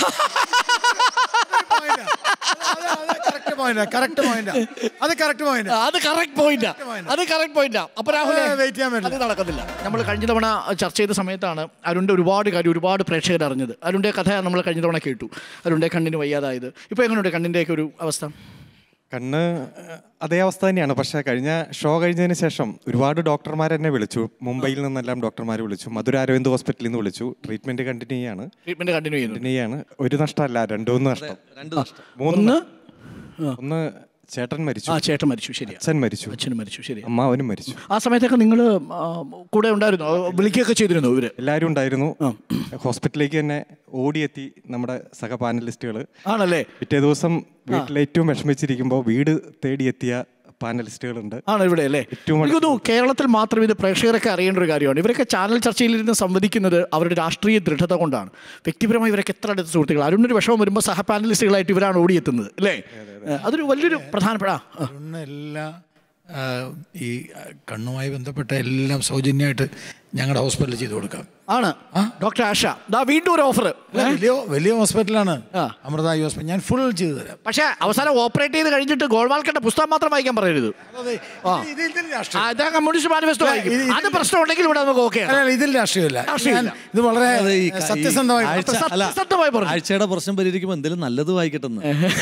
കറക്റ്റ് പോയിന്റ് കറക്റ്റ് പോയിന്റ് അത് കറക്റ്റ് പോയിന്റ് ആ, അത് കറക്റ്റ് പോയിന്റാ അത് കറക്റ്റ് പോയിന്റാ അപ്പൊ രാഹുൽ അത് wait ചെയ്യാൻ പറ്റില്ല. അത് നടക്കത്തില്ല നമ്മൾ കഴിഞ്ഞ തവണ ചർച്ച ചെയ്ത സമയത്താണ് അരുണിന്റെ ഒരുപാട് കാര്യം ഒരുപാട് പ്രേക്ഷകർ അറിഞ്ഞത് അരുണിന്റെ കഥ നമ്മൾ കഴിഞ്ഞ തവണ കേട്ടു അരുണിന്റെ കണ്ണിന് വയ്യാതായത് ഇപ്പൊ എങ്ങനെയുണ്ട് കണ്ണിന്റെയൊക്കെ ഒരു അവസ്ഥ കണ്ണ് ഏഹ്, അതേ അവസ്ഥ തന്നെയാണ് പക്ഷേ കഴിഞ്ഞ ഷോ കഴിഞ്ഞതിന് ശേഷം ഒരുപാട് ഡോക്ടർമാർ എന്നെ വിളിച്ചു മുംബൈയിൽ നിന്നെല്ലാം ഡോക്ടർമാർ വിളിച്ചു മധുര അരവിന്ദ് ഹോസ്പിറ്റലിൽ നിന്ന് വിളിച്ചു ട്രീറ്റ്മെന്റ് കണ്ടിന്യൂ ചെയ്യാണ് ട്രീറ്റ്മെന്റ് കണ്ടിന്യൂ ചെയ്യുന്നു കണ്ടിന്യൂ ചെയ്യാണ് ഒരു നഷ്ടമല്ല രണ്ട് മൂന്ന് നഷ്ടം രണ്ട് നഷ്ടം മൂന്ന് ഒന്ന് നഷ്ടം. ഒന്ന് ചേട്ടൻ മരിച്ചു ആ ചേട്ടൻ മരിച്ചു ശരിയാ അച്ഛൻ മരിച്ചു അച്ഛനും മരിച്ചു ശരി അമ്മാവനും മരിച്ചു ആ സമയത്തൊക്കെ നിങ്ങൾ കൂടെ ഉണ്ടായിരുന്നു വിളിക്കുകയൊക്കെ ചെയ്തിരുന്നു ഇവര് എല്ലാവരും ഉണ്ടായിരുന്നു ഹോസ്പിറ്റലിലേക്ക് തന്നെ ഓടിയെത്തി നമ്മുടെ സഹ പാനലിസ്റ്റുകൾ ആണല്ലേ പിറ്റേ ദിവസം വീട്ടിൽ ഏറ്റവും വിഷമിച്ചിരിക്കുമ്പോൾ വീട് തേടിയെത്തിയ പാനലിസ്റ്റുകളുണ്ട് ആണ് ഇവിടെ അല്ലേ ഏറ്റവും എനിക്ക് തോന്നുന്നു കേരളത്തിൽ മാത്രം ഇത് പ്രേക്ഷകരൊക്കെ അറിയേണ്ട ഒരു കാര്യമാണ് ഇവരൊക്കെ ചാനൽ ചർച്ചയിലിരുന്ന് സംവദിക്കുന്നത് അവരുടെ രാഷ്ട്രീയ ദൃഢത കൊണ്ടാണ് വ്യക്തിപരമായി ഇവരൊക്കെ എത്ര അടുത്ത സുഹൃത്തുക്കൾ അരുണൊരു വിഷമം വരുമ്പോൾ സഹ പാനലിസ്റ്റുകളായിട്ട് ഇവരാണ് ഓടിയെത്തുന്നത് അല്ലേ അതൊരു വലിയൊരു പ്രധാനപ്പെട്ട ആ, ആ. അരുണിന് എല്ലാ ആ, ഈ ആ, കണ്ണുമായി ബന്ധപ്പെട്ട എല്ലാം സൗജന്യമായിട്ട് ഞങ്ങളുടെ ഹോസ്പിറ്റലിൽ ചെയ്തു കൊടുക്കാം ആണ് ഡോക്ടർ ആഷ ദാ വീണ്ടും ഒരു ഓഫർ അല്ല, വലിയ വലിയ ഹോസ്പിറ്റലാണ് അമൃത ഐ ഹോസ്പിറ്റൽ ഞാൻ ഫുൾ ചെയ്തു തരാം പക്ഷേ അവസാനം ഓപ്പറേറ്റ് ചെയ്ത് കഴിഞ്ഞിട്ട് ഗോൾവാൾക്കന്റെ പുസ്തകം മാത്രം വായിക്കാൻ പറയരുത് ആ. ആ, ഇതാ കമ്മ്യൂണിസ്റ്റ് മാനിഫെസ്റ്റോ വായിക്കും അത് പ്രശ്നം ഉണ്ടെങ്കിൽ ഇവിടെ നമുക്ക് ഓക്കെ അല്ല, അല്ല, ഇതിൽ രാഷ്ട്രീയമില്ല രാഷ്ട്രീയമില്ല. ഞാൻ ഇത് വളരെ അതെ, ഈ ക- ഈ സത്യസന്ധമായി ആഴ്ച- അല്ല, സത്യസന്ധമായി പറഞ്ഞു ആഴ്ചയുടെ പ്രശ്നം പരിഹരിക്കുമ്പോൾ എന്തെങ്കിലും നല്ലത് വായിക്കട്ടെന്ന്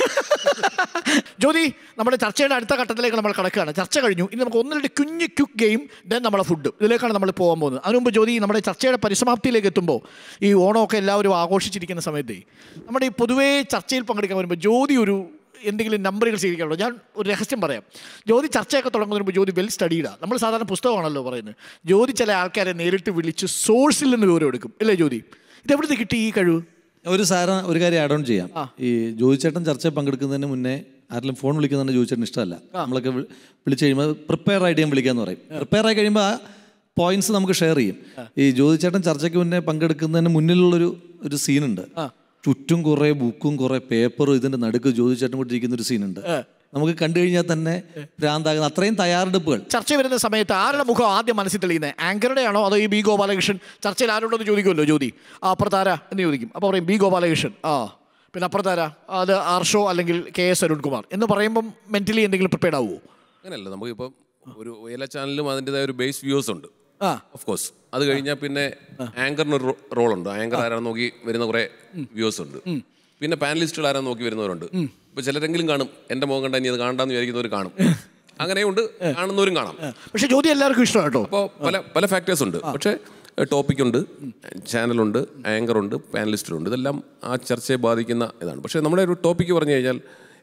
ജ്യോതി നമ്മുടെ ചർച്ചയുടെ അടുത്ത ഘട്ടത്തിലേക്ക് നമ്മൾ കടക്കുകയാണ് ചർച്ച കഴിഞ്ഞു ഇനി നമുക്ക് ഒന്നിരുടെ കുഞ്ഞ് ക്യുക്ക് ഗെയിം ദെൻ നമ്മളെ ഫുഡ് ഇതിലേക്കാണ് നമ്മൾ പോകാൻ പോകുന്നത് അതിനു മുമ്പ് ജ്യോതി നമ്മുടെ ചർച്ചയുടെ പരിസമാപ്തിയിലേക്ക് എത്തുമ്പോൾ ഈ ഓണമൊക്കെ എല്ലാവരും ആഘോഷിച്ചിരിക്കുന്ന സമയത്ത് നമ്മുടെ ഈ പൊതുവേ ചർച്ചയിൽ പങ്കെടുക്കാൻ വരുമ്പോൾ ജ്യോതി ഒരു എന്തെങ്കിലും നമ്പറുകൾ സ്വീകരിക്കാറുണ്ടോ ഞാൻ ഒരു രഹസ്യം പറയാം ജ്യോതി ചർച്ചയൊക്കെ തുടങ്ങുന്നതിന് മുമ്പ് ജ്യോതി വെൽ സ്റ്റഡീഡാണ് നമ്മൾ സാധാരണ പുസ്തകമാണല്ലോ പറയുന്നത് ജ്യോതി ചില ആൾക്കാരെ നേരിട്ട് വിളിച്ച് സോഴ്സിൽ നിന്ന് വിവരം എടുക്കും അല്ലേ ജ്യോതി ഇതെവിടുന്ന് കിട്ടി ഈ കഴിവ് ഒരു സാര ഒരു കാര്യം ആഡ് ഓൺ ചെയ്യാം ഈ ജോയിച്ചേട്ടൻ ചർച്ചയിൽ പങ്കെടുക്കുന്നതിന് മുന്നേ ആരെങ്കിലും ഫോൺ വിളിക്കുന്നതിന് ജോയിച്ചേട്ടൻ ഇഷ്ടമല്ല നമ്മളൊക്കെ വി- വിളിച്ച് കഴിയുമ്പോൾ പ്രിപ്പയർ ആയിട്ട് ഞാൻ വിളിക്കാന്ന് പറയും പ്രിപ്പയർ ആയി കഴിയുമ്പോൾ ആ പോയിന്റ്സ് നമുക്ക് ഷെയർ ചെയ്യും ഈ ജോയിച്ചേട്ടൻ ചർച്ചയ്ക്ക് മുന്നേ പങ്കെടുക്കുന്നതിന് മുന്നിലുള്ളൊരു ഒരു സീനുണ്ട് ചുറ്റും കുറേ ബുക്കും കുറേ പേപ്പറും ഇതിന്റെ നടുക്ക് ജോയിച്ചേട്ടൻ കൊണ്ടിരിക്കുന്ന ഒരു സീനുണ്ട് നമുക്ക് കണ്ടു കഴിഞ്ഞാൽ തന്നെ ഭ്രാന്താകുന്ന അത്രയും തയ്യാറെടുപ്പുകൾ ചർച്ച വരുന്ന സമയത്ത് ആരുടെ മുഖം ആദ്യം മനസ്സിൽ തെളിയുന്നത് ആങ്കറുടെ ആണോ അതോ ഈ ബി ഗോപാലകൃഷ്ണൻ ചർച്ചയിൽ ആരോടൊന്ന് ചോദിക്കുമല്ലോ ജ്യോതി ആ അപ്പുറത്താര എന്ന് ചോദിക്കും അപ്പോൾ പറയും ബി ഗോപാലകൃഷ്ണൻ ആ പിന്നെ അപ്പുറത്താര അത് ആർഷോ അല്ലെങ്കിൽ കെ എസ് അരുൺകുമാർ എന്ന് പറയുമ്പം മെന്റലി എന്തെങ്കിലും പ്രിപ്പയർഡ് ആവുമോ അങ്ങനെയല്ല നമുക്കിപ്പം ഒരു എല്ലാ ചാനലിലും അതിൻ്റെതായ ഒരു ബേസ് വ്യൂസ് ഉണ്ട് ആ. ഓഫ് കോഴ്സ് അത് കഴിഞ്ഞാൽ പിന്നെ ആങ്കറിന് ഒരു റോൾ ഉണ്ട് ആങ്കർ ആരാന്ന് നോക്കി വരുന്ന കുറേ വ്യൂസ് ഉണ്ട് പിന്നെ പാനലിസ്റ്റുകൾ ആരാന്ന് നോക്കി വരുന്നവരുണ്ട് ഇപ്പൊ ചിലരെങ്കിലും കാണും എന്റെ മുഖം കണ്ട ഇനി അത് കാണണ്ടെന്ന് വിചാരിക്കുന്നവർ കാണും അങ്ങനെയുണ്ട് കാണുന്നവരും കാണാം പക്ഷെ ജ്യോതി എല്ലാവർക്കും ഇഷ്ടമാണ് കേട്ടോ അപ്പോൾ പല പല ഫാക്ടേഴ്സ് ഉണ്ട് പക്ഷേ ടോപ്പിക് ഉണ്ട് ചാനലുണ്ട് ആങ്കറുണ്ട് പാനലിസ്റ്റുണ്ട് ഇതെല്ലാം ആ ചർച്ചയെ ബാധിക്കുന്ന ഇതാണ് പക്ഷേ നമ്മുടെ ഒരു ടോപ്പിക്ക് പറഞ്ഞു കഴിഞ്ഞാൽ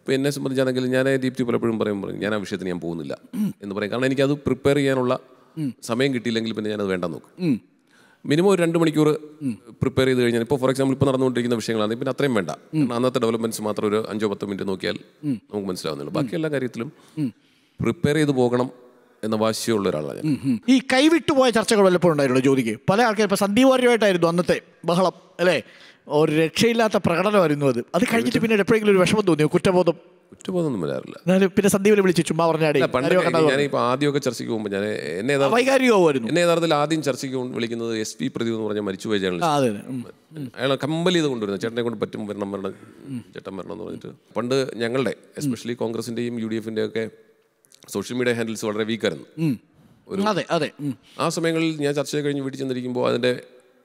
ഇപ്പോൾ എന്നെ സംബന്ധിച്ചാണെങ്കിൽ ഞാൻ ദീപ്തി പലപ്പോഴും പറയും പറയും ഞാൻ ആ വിഷയത്തിന് ഞാൻ പോകുന്നില്ല എന്ന് പറയും കാരണം എനിക്കത് പ്രിപ്പയർ ചെയ്യാനുള്ള സമയം കിട്ടിയില്ലെങ്കിൽ പിന്നെ ഞാനത് വേണ്ട നോക്കും മിനിമം ഒരു രണ്ട് മണിക്കൂർ പ്രിപ്പയർ ചെയ്ത് കഴിഞ്ഞാൽ ഇപ്പോൾ ഫോർ എക്സാമ്പിൾ ഇപ്പോൾ നടന്നുകൊണ്ടിരിക്കുന്ന വിഷയങ്ങളാണ് പിന്നെ അത്രയും വേണ്ട കാരണം അന്നത്തെ ഡെവലപ്മെന്റ്സ് മാത്രം ഒരു അഞ്ചോ പത്തോ മിനിറ്റ് നോക്കിയാൽ നമുക്ക് മനസ്സിലാവുന്നുള്ളൂ ബാക്കി എല്ലാ കാര്യത്തിലും പ്രിപ്പയർ ചെയ്ത് പോകണം എന്ന വാശിയുള്ള ഒരാളാണ് ഞാൻ ഈ കൈവിട്ടുപോയ ചർച്ചകൾ വല്ലപ്പോഴും ഉണ്ടായിരുന്നു ജ്യോതിക്ക് പല ആൾക്കാർ ഇപ്പൊ സന്ദീപ് വാര്യമായിട്ടായിരുന്നു അന്നത്തെ ബഹളം അല്ലേ ഒരു രക്ഷയില്ലാത്ത പ്രകടനമായിരുന്നു അത് അത് കഴിഞ്ഞിട്ട് പിന്നീട് എപ്പോഴെങ്കിലും ഒരു വിഷമം തോന്നിയോ കുറ്റബോധം കുറ്റബോധമൊന്നും വരാറില്ല എന്നാലും പിന്നെ സന്ദീപിനെ വിളിച്ച് ചുമ്മാ പറഞ്ഞാടേ അല്ല, പണ്ട് ഞാൻ ഇപ്പോൾ ആദ്യമൊക്കെ ചർച്ചയ്ക്ക് പോകുമ്പോൾ ഞാൻ എന്നെ യഥാർത്ഥ- വൈകാരികമായിരുന്നു എന്നെ യഥാർത്ഥത്തിൽ ആദ്യം ചർച്ചയ്ക്ക് കൊണ്ട് വിളിക്കുന്നത് എസ് പി പ്രദീപ് എന്ന് പറഞ്ഞ മരിച്ചുപോയ ആ, അതെ, അതെ. ജേർണലിസ്റ്റ് അയാൾ കമ്പൽ ചെയ്ത് കൊണ്ടുവരുന്നത് ചേട്ടനെ കൊണ്ട് പറ്റും വരണം വരണം ചേട്ടൻ വരണം എന്ന് പറഞ്ഞിട്ട് പണ്ട് ഞങ്ങളുടെ എസ്പെഷ്യലി കോൺഗ്രസിന്റെയും യു ഡി എഫിന്റെ ഒക്കെ സോഷ്യൽ മീഡിയ ഹാൻഡിൽസ് വളരെ വീക്കായിരുന്നു ഉം. അതെ അതെ ഉം. ആ സമയങ്ങളിൽ ഞാൻ ചർച്ച കഴിഞ്ഞ് വീട്ടിൽ ചെന്നിരിക്കുമ്പോൾ അതിന്റെ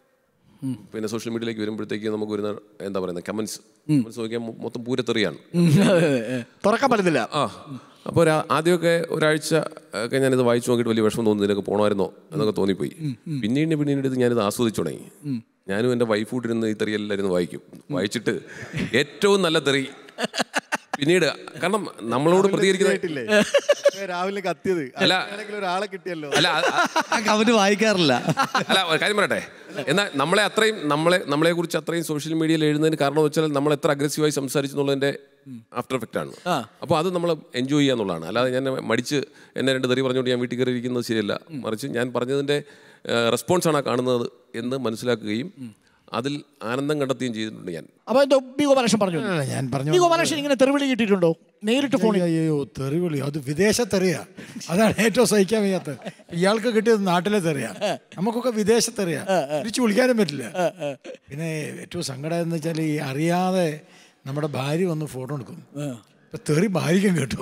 പിന്നെ സോഷ്യൽ മീഡിയയിലേക്ക് വരുമ്പോഴത്തേക്ക് നമുക്ക് വരുന്ന എന്താ പറയുന്നത് കമന്റ്സ് കമന്റ്സ് നോക്കിയാൽ മൊ- മൊത്തം പൂരത്തെറിയാണ് ഉം, അതെ, അതെ. തുറക്കാൻ പറ്റുന്നില്ല ആ അപ്പോൾ ഒരു ആദ്യമൊക്കെ ഒരാഴ്ച ഒക്കെ ഞാനിത് വായിച്ചു നോക്കിയിട്ട് വലിയ വിഷമം തോന്നുന്നു ഇതിനൊക്കെ പോകണമായിരുന്നോ എന്നൊക്കെ തോന്നിപ്പോയി പിന്നീട് പിന്നീട് ഇത് ഞാനിത് ആസ്വദിച്ചു തുടങ്ങി ഞാനും എൻ്റെ വൈഫ് കൂട്ടിരുന്ന് ഈ തെറിയെല്ലാം ഇരുന്ന് വായിക്കും വായിച്ചിട്ട് ഏറ്റവും നല്ല തെറി പിന്നീട് കാരണം നമ്മളോട് പ്രതികരിക്കുന്ന രാവിലെ കത്തിയത് അല്ല. ആണെങ്കിലും ഒരാളെ കിട്ടിയല്ലോ അല്ല കമന്റ് വായിക്കാറില്ല അല്ല ഒരു കാര്യം പറയട്ടെ എന്നാൽ നമ്മളെ അത്രയും നമ്മളെ നമ്മളെ കുറിച്ച് അത്രയും സോഷ്യൽ മീഡിയയിൽ എഴുതുന്നതിന് കാരണം എന്ന് വെച്ചാൽ നമ്മൾ എത്ര അഗ്രസീവായി സംസാരിച്ചു എന്നുള്ളതിന്റെ ആഫ്റ്റർ എഫക്റ്റ് ആണ് അപ്പോൾ അത് നമ്മൾ എൻജോയ് ചെയ്യാന്നുള്ളതാണ് അല്ലാതെ ഞാൻ മടിച്ച് എന്നെ രണ്ട് തെറി പറഞ്ഞുകൊണ്ട് ഞാൻ വീട്ടിൽ കയറി ഇരിക്കുന്നത് ശരിയല്ല മറിച്ച് ഞാൻ പറഞ്ഞതിന്റെ റെസ്പോൺസാണ് ആ കാണുന്നത് എന്ന് മനസ്സിലാക്കുകയും അതിൽ ആനന്ദം കണ്ടെത്തുകയും ചെയ്തിട്ടുണ്ട് ഞാൻ അപ്പൊ എന്തോ ബി ഗോപാലകൃഷ്ണൻ പറഞ്ഞു അല്ല, ഞാൻ പറഞ്ഞു ബി ഗോപാലകൃഷ്ണൻ ഇങ്ങനെ തെറിവിളി കിട്ടിയിട്ടുണ്ടോ നേരിട്ട് ഫോണിൽ അയ്യോ തെറിവിളി അത് വിദേശത്തെറിയാ അതാണ് ഏറ്റവും സഹിക്കാൻ വയ്യാത്തത് ഇയാൾക്ക് കിട്ടിയത് നാട്ടിലെ തെറിയാ നമുക്കൊക്കെ വിദേശത്തെറിയാ തിരിച്ചു വിളിക്കാനും പറ്റില്ല പിന്നെ ഏറ്റവും സങ്കടം എന്ന് വെച്ചാൽ ഈ അറിയാതെ നമ്മുടെ ഭാര്യ വന്ന് ഫോട്ടോ എടുക്കും ഇപ്പൊ തെറി ഭാര്യയ്ക്കും കേട്ടു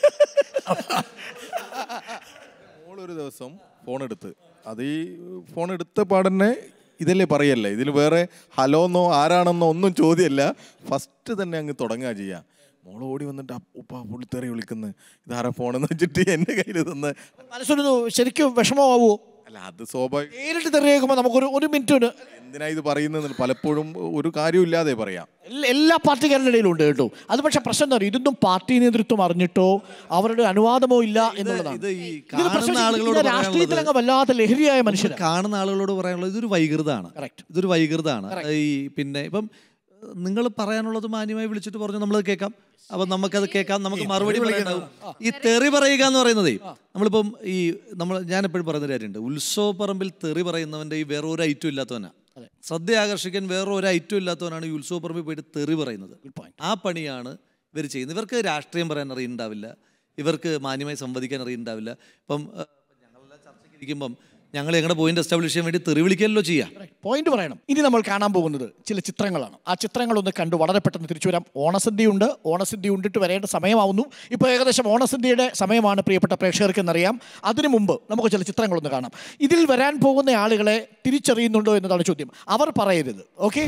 മോളൊരു ദിവസം ഫോൺ എടുത്ത് അത് ഈ ഫോൺ എടുത്ത പാടന്നെ ഇതല്ലേ പറയല്ലേ ഇതിൽ വേറെ ഹലോന്നോ ആരാണെന്നോ ഒന്നും ചോദ്യമല്ല ഫസ്റ്റ് തന്നെ അങ്ങ് തുടങ്ങുക ചെയ്യുക മോൾ ഓടി വന്നിട്ട് "അപ്പ, ഉപ്പ പുള്ളിത്തേറി വിളിക്കുന്നു ഇതാരാ ഫോണെന്ന് വെച്ചിട്ട് എൻ്റെ കയ്യിൽ തന്ന് മനസ്സിലൊന്ന് ശരിക്കും വിഷമമാവോ അല്ല അത് സ്വാഭാവിക നേരിട്ട് തെറി കേൾക്കുമ്പോൾ നമുക്കൊരു ഒരു മിനിറ്റ് എന്തിനാ ഇത് പറയുന്നത് പലപ്പോഴും ഒരു കാര്യമില്ലാതെ പറയാം എല്ലാ പാർട്ടിക്കാരുടെ ഇടയിലും ഉണ്ട് കേട്ടോ അത് പക്ഷെ പ്രശ്നം എന്താ പറയുക ഇതൊന്നും പാർട്ടി നേതൃത്വം അറിഞ്ഞിട്ടോ അവരുടെ അനുവാദമോ ഇല്ല എന്നുള്ളതാണ് ഇത് ഈ ഇത് പ്രശ്നം കാണുന്ന ആളുകളോട് ഇത് രാഷ്ട്രീയത്തിൽ അങ്ങ് വല്ലാത്ത ലഹരിയായ മനുഷ്യർ കാണുന്ന ആളുകളോട് പറയാനുള്ളത് ഇതൊരു വൈകൃതമാണ് ഇതൊരു വൈകൃതമാണ് ഈ പിന്നെ ഇപ്പം നിങ്ങൾ പറയാനുള്ളത് മാന്യമായി വിളിച്ചിട്ട് പറഞ്ഞു നമ്മളത് കേൾക്കാം അപ്പൊ നമുക്കത് കേൾക്കാം നമുക്ക് മറുപടി പറയാനുണ്ടാവും ഈ തെറി പറയുക എന്ന് പറയുന്നതേ നമ്മളിപ്പം ഈ നമ്മൾ ഞാൻ എപ്പോഴും പറയുന്ന കാര്യമുണ്ട് ഉത്സവ പറമ്പിൽ തെറി പറയുന്നവന്റെ ഈ വേറെ ഒരു ഐറ്റം ഇല്ലാത്തവനാ ശ്രദ്ധ ആകർഷിക്കാൻ വേറെ ഒരു ഐറ്റം ഇല്ലാത്തവനാണ് ഈ ഉത്സവ പറമ്പിൽ പോയിട്ട് തെറി പറയുന്നത് ആ പണിയാണ് ഇവർ ചെയ്യുന്നത് ഇവർക്ക് രാഷ്ട്രീയം പറയാൻ അറിയുണ്ടാവില്ല ഇവർക്ക് മാന്യമായി സംവദിക്കാൻ അറിയുണ്ടാവില്ല ഇപ്പം ഏഹ്, ഞങ്ങളെല്ലാം ചർച്ചയ്ക്ക് ഇരിക്കുമ്പം ഞങ്ങൾ ഞങ്ങളുടെ പോയിന്റ് എസ്റ്റാബ്ലിഷ് ചെയ്യാൻ വേണ്ടി തെറി വിളിക്കല്ലോ ചെയ്യാം പോയിന്റ് പറയണം ഇനി നമ്മൾ കാണാൻ പോകുന്നത് ചില ചിത്രങ്ങളാണ് ആ ചിത്രങ്ങളൊന്ന് കണ്ടു വളരെ പെട്ടെന്ന് തിരിച്ചു വരാം ഓണസദ്യയുണ്ട് ഓണസദ്യ ഉണ്ടിട്ട് വരേണ്ട സമയമാവുന്നു ഇപ്പോൾ ഏകദേശം ഓണസദ്യയുടെ സമയമാണ് പ്രിയപ്പെട്ട പ്രേക്ഷകർക്ക് എന്നറിയാം അതിനു മുമ്പ് നമുക്ക് ചില ചിത്രങ്ങളൊന്ന് കാണാം ഇതിൽ വരാൻ പോകുന്ന ആളുകളെ തിരിച്ചറിയുന്നുണ്ടോ എന്നതാണ് ചോദ്യം അവർ പറയരുത് ഓക്കെ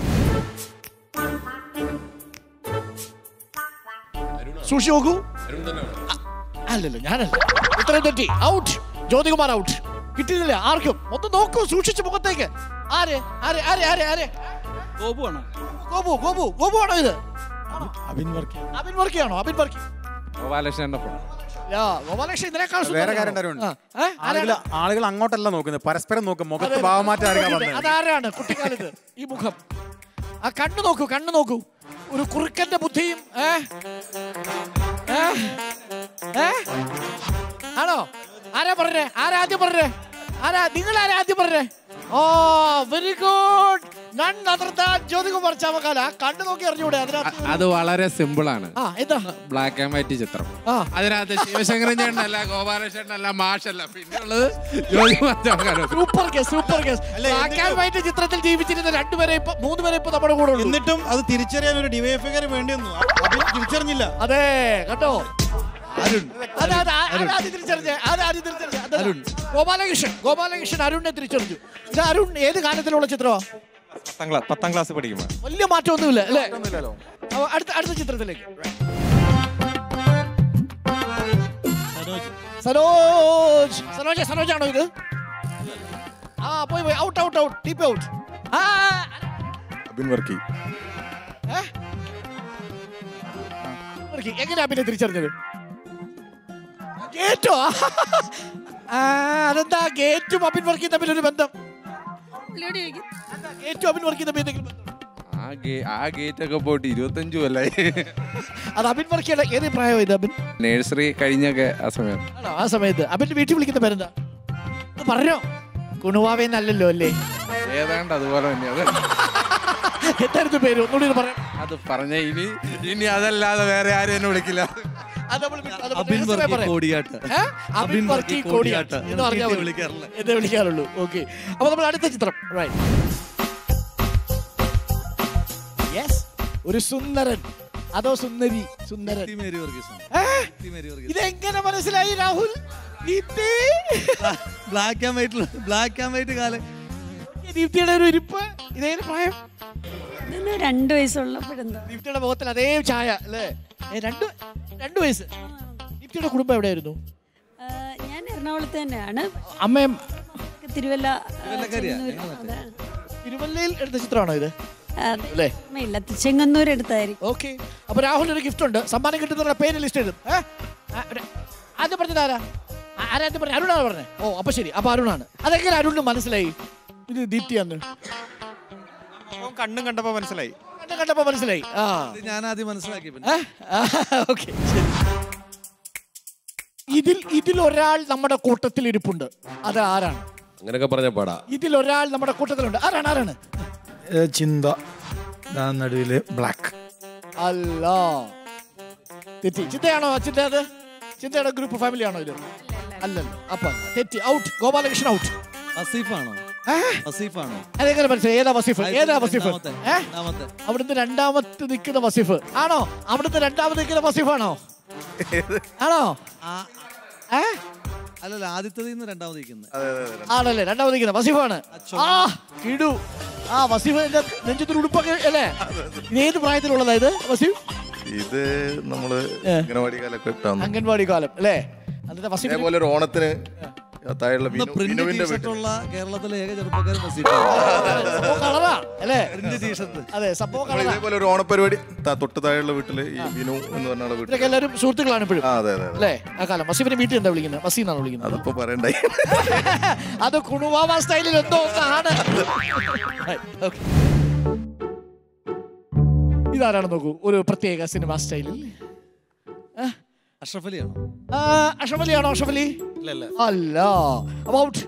സൂക്ഷി നോക്കൂ അ- അല്ലല്ല ഞാനല്ല ഉത്തരം തെറ്റി ഔട്ട് ജ്യോതികുമാർ ഔട്ട് കിട്ടിയില്ല ആർക്കും ഒന്ന് നോക്കൂ സൂക്ഷിച്ച് മുഖത്തേക്ക് ആര് ആര് ആര് ആര് ആര് ഗോപു ആണോ ഗോപു ഗോപു ഗോപു ആണോ ഇത് അബിൻ വർക്കി അബിൻ വർക്കിയാണോ അബിൻ വർക്കി ഗോപാലകൃഷ്ണന്റെ ഫോൺ യാ, ഗോപാലകൃഷ്ണൻ ഇതിനേക്കാൾ വേറെ സുന്ദരനാണോ? കാര്യം ഉണ്ടായിരുന്നു ആ, ഏ? ആളുകൾ ആരാണ്? ആളുകൾ അങ്ങോട്ടല്ല നോക്കുന്നത് പരസ്പരം നോക്കും അതെ, മുഖത്ത് ഭാവമാറ്റം ആയിരിക്കാം അതെ, വന്നത് അതാരാണ് കുട്ടിക്കാലത്ത് ഈ മുഖം ആ കണ്ണു നോക്കൂ കണ്ണു നോക്കൂ ഒരു കുറുക്കന്റെ ബുദ്ധിയും ഏ ഏ? ഏ? ആണോ ആരാ പറഞ്ഞേ ആരാ ആദ്യം പറഞ്ഞേ ആരാ നിങ്ങൾ ആരാ ആദ്യം പറഞ്ഞേ oh very good none other than Jyothikumar Chamakkala കണ്ണു നോക്കി അറിഞ്ഞൂടെ അതിനകത്ത് അത് വളരെ സിമ്പിൾ ആണ് ആ എന്താ ബ്ലാക്ക് ആൻഡ് വൈറ്റ് ചിത്രം ആ. അതിനകത്ത് ശിവശങ്കരൻ ചേട്ടനല്ല ഗോപാലകൃഷ്ണനല്ല മാഷല്ല പിന്നെ ഉള്ളത് super case super case black and white ചിത്രത്തിൽ ജീവിച്ചിരുന്ന രണ്ടുപേരെ ഇപ്പൊ മൂന്ന് പേരെ ഇപ്പൊ നമ്മുടെ കൂടെ ഉള്ളൂ എന്നിട്ടും അത് തിരിച്ചറിയാൻ ഒരു ഡിവൈഎഫ്ഐക്കാർ വേണ്ടി വന്നു അബിൻ തിരിച്ചറിഞ്ഞില്ല അതെ കേട്ടോ അരുൺ അതെ അതെ ആ- ആരാ ആദ്യം തിരിച്ചറിഞ്ഞേ ആരാ ആദ്യം തിരിച്ചറിഞ്ഞേ അരുൺ ഗോപാലകൃഷ്ണൻ ഗോപാലകൃഷ്ണൻ അരുണിനെ തിരിച്ചറിഞ്ഞു ഇത് അരുൺ ഏത് കാലത്തിലുള്ള ചിത്രമാ പത്താം ക്ലാസ് പത്താം ക്ലാസ് പഠിക്കുമ്പോൾ വലിയ മാറ്റമൊന്നുമില്ല അല്ലേ അപ്പൊ അടുത്ത അടുത്ത ചിത്രത്തിലേക്ക് സനോജ് സനോജ് സനോജ് ആണോ ഇത് ആ പോയി പോയി ഔട്ട് ഔട്ട് ഔട്ട് ടീപ്പ് ഔട്ട് ആ അബിൻ വർക്കി വർക്കി എങ്ങനെയാ പിന്നെ തിരിച്ചറിഞ്ഞത് ഗേറ്റോ ആ അതെന്താ ഗേറ്റും അബിൻ വർക്കിയും തമ്മിൽ ഒരു ബന്ധം ഗേറ്റും അബിൻ വർക്കിയും തമ്മിൽ എന്തെങ്കിലും ബന്ധം ആ ഗേ ആ ഗേറ്റ് ഒക്കെ പോയിട്ട് ഇരുപത്തഞ്ചു കൊല്ലായി അത് അബിൻ വർക്കിയുടെ ഏത് പ്രായം ഇത് അബിൻ നേഴ്സറി കഴിഞ്ഞൊക്കെ ആ സമയം ആണോ ആ സമയത്ത് അബിന്റെ വീട്ടിൽ വിളിക്കുന്ന പേരെന്താ ഒന്ന് പറഞ്ഞോ കുണുവാവേന്നല്ലല്ലോ അല്ലേ ഏതാണ്ട് അതുപോലെ തന്നെ അത് എന്തായിരുന്നു പേര് ഒന്നുകൂടി ഒന്ന് പറയാം അത് പറഞ്ഞ ഇനി ഇനി അതല്ലാതെ വേറെ ആരും എന്നെ വിളിക്കില്ല അത് നമ്മൾ അത് നമ്മൾ അബിൻ രഹസ്യമായി വർക്കി പറയാം. കോടിയാട്ട്. ഏ? അബിൻ അബിൻ വർക്കി വർക്കി കോടിയാട്ട് കോടിയാട്ട്. എന്ന് പറഞ്ഞാൽ എന്ന് മതി. വിളിക്കാറില്ല. എന്നേ വിളിക്കാറുള്ളൂ ഓക്കെ അപ്പൊ നമ്മൾ അടുത്ത ചിത്രം റൈറ്റ് യെസ് ഒരു സുന്ദരൻ അതോ സുന്ദരി സുന്ദരൻ മേരി വർഗീസാണ് ഏ? മേരി വർഗീസ് ഇതെങ്ങനെ മനസ്സിലായി Rahul Deepthi black and white black and white കാലം ദീപ്തിയുടെ ഒരു ഇരിപ്പ് ഇതേത് പ്രായം ഇതിന് രണ്ട് വയസ്സുള്ളപ്പോഴെന്തോ ദീപ്തിയുടെ മുഖത്തിൽ അതേ ചായ അല്ലേ ഏ, രണ്ട് രണ്ട് വയസ്സ് ദീപ്തിയുടെ കുടുംബം എവിടെയായിരുന്നു ആ, ഞാൻ എറണാകുളത്ത് തന്നെയാണ് അമ്മയും തിരുവല്ല ആ, തിരുവല്ലക്കാരിയാ? ചെങ്ങന്നൂർ, അതാണ്. തിരുവല്ലയിൽ എടുത്ത ചിത്രമാണോ ഇത് അതെ. അല്ലേ ഓർമ്മയില്ല ചെങ്ങന്നൂർ എടുത്തായിരിക്കും ഓക്കെ അപ്പൊ രാഹുൽ ഒരു ഗിഫ്റ്റ് ഉണ്ട് സമ്മാനം കിട്ടുന്ന പേര് ലിസ്റ്റ് എഴുതും ഏ? ആ, ഒരു- ആദ്യം പറഞ്ഞത് ആരാ ആ, ആരാ ആദ്യം പറഞ്ഞത് അരുണാണ് പറഞ്ഞത് ഓ അപ്പൊ ശരി അപ്പൊ അരുണാണ് അതെങ്ങനെ അരുണിന് മനസ്സിലായി ഇത് ദീപ്തിയാന്ന് അവൻ കണ്ണും കണ്ടപ്പോ മനസ്സിലായി കണ്ട കണ്ടപ്പോ മനസ്സിലായി ആ ഞാൻ ആദ്യം മനസ്സിലാക്കി പിന്നെ ഓക്കെ ഇതിൽ ഇതിൽ ഒരാൾ നമ്മുടെ കൂട്ടത്തിൽ ഇരിപ്പുണ്ട് അത് ആരാണ് അങ്ങനെയൊക്കെ പറഞ്ഞ പാടാ ഇതിൽ ഒരാൾ നമ്മുടെ കൂട്ടത്തിലുണ്ട് ആരാണ് ആരാണ് ഏ, ചിന്ത ദാ നടുവില് ബ്ലാക്ക് അല്ല തെറ്റി ചിന്തയാണോ ചിന്ത അത് ചിന്തയുടെ ഗ്രൂപ്പ് ഫാമിലി ആണോ ഇത് അല്ലല്ലോ അപ്പൊ തെറ്റി ഔട്ട് ഗോപാലകൃഷ്ണൻ ഔട്ട് വസീഫാണോ വസീഫാണോ അതെങ്ങനെ മനസ്സിലായി ഏതാ വസീഫ് ഏതാ വസീഫ് രണ്ടാമത്തെ, ഏ? രണ്ടാമത്തെ. അവിടുന്ന് രണ്ടാമത്തെ നിൽക്കുന്ന വസീഫ് ആണോ അവിടുന്ന് രണ്ടാമത് നിൽക്കുന്ന വസീഫാണോ ആണോ ഏ അല്ലല്ല ആദ്യത്തതിൽ നിന്ന് രണ്ടാമത് ഇരിക്കുന്നത് ആണല്ലേ രണ്ടാമത് നിൽക്കുന്ന വസീഫാണ് ആ കിടു ആ വസീഫിന്റെ നെഞ്ചത്തിന് ഉടുപ്പൊക്കെ അല്ലേ ഇത് ഏത് പ്രായത്തിലുള്ളതാ ഇത് വസീഫ് ഇത് നമ്മള് അംഗനവാടി കാലൊക്കെ ഇട്ടാന്ന് അംഗൻവാടി കാലം അല്ലേ എന്നിട്ട് വസീഫ് അതേപോലെ ഒരു ഓണത്തിന് താഴെയുള്ള വിനു- പ്രിന്റ് വിനുവിന്റെ വീട്ടിൽ ടീഷർട്ടുള്ള കേരളത്തിലെ ഏക ചെറുപ്പക്കാരൻ വസീഫാണ് സംഭവം കളറാ അല്ലേ പ്രിന്റ് ടീഷർട്ട് അതെ സംഭവം നമ്മൾ കളറാ ഇതേപോലെ ഒരു ഓണപരിപാടി ത- തൊട്ട് താഴെയുള്ള വീട്ടില് ഈ വിനു എന്ന് പറഞ്ഞ ആളെ വീട്ടിൽ ഇവരൊക്കെ എല്ലാവരും സുഹൃത്തുക്കളാണ് ഇപ്പോഴും ആ അതെ അതെ അതെ അല്ലേ ആ കാലം വസീഫിന്റെ വീട്ടിൽ എന്താ വിളിക്കുന്നത് വസീ എന്നാണ് വിളിക്കുന്നത് അതിപ്പോ പറയണ്ടായി അത് കുണുവാവ സ്റ്റൈലിൽ എന്തോ ഒന്നാണ് Okay. ഇതാരാണ് നോക്കൂ ഒരു പ്രത്യേക സിനിമ സ്റ്റൈലിൽ അഷ്റഫ് അലിയാണോ അഷഫ് അലി ആണോ അഷഫ് അലി ഇല്ല അല്ല അബൌട്ട്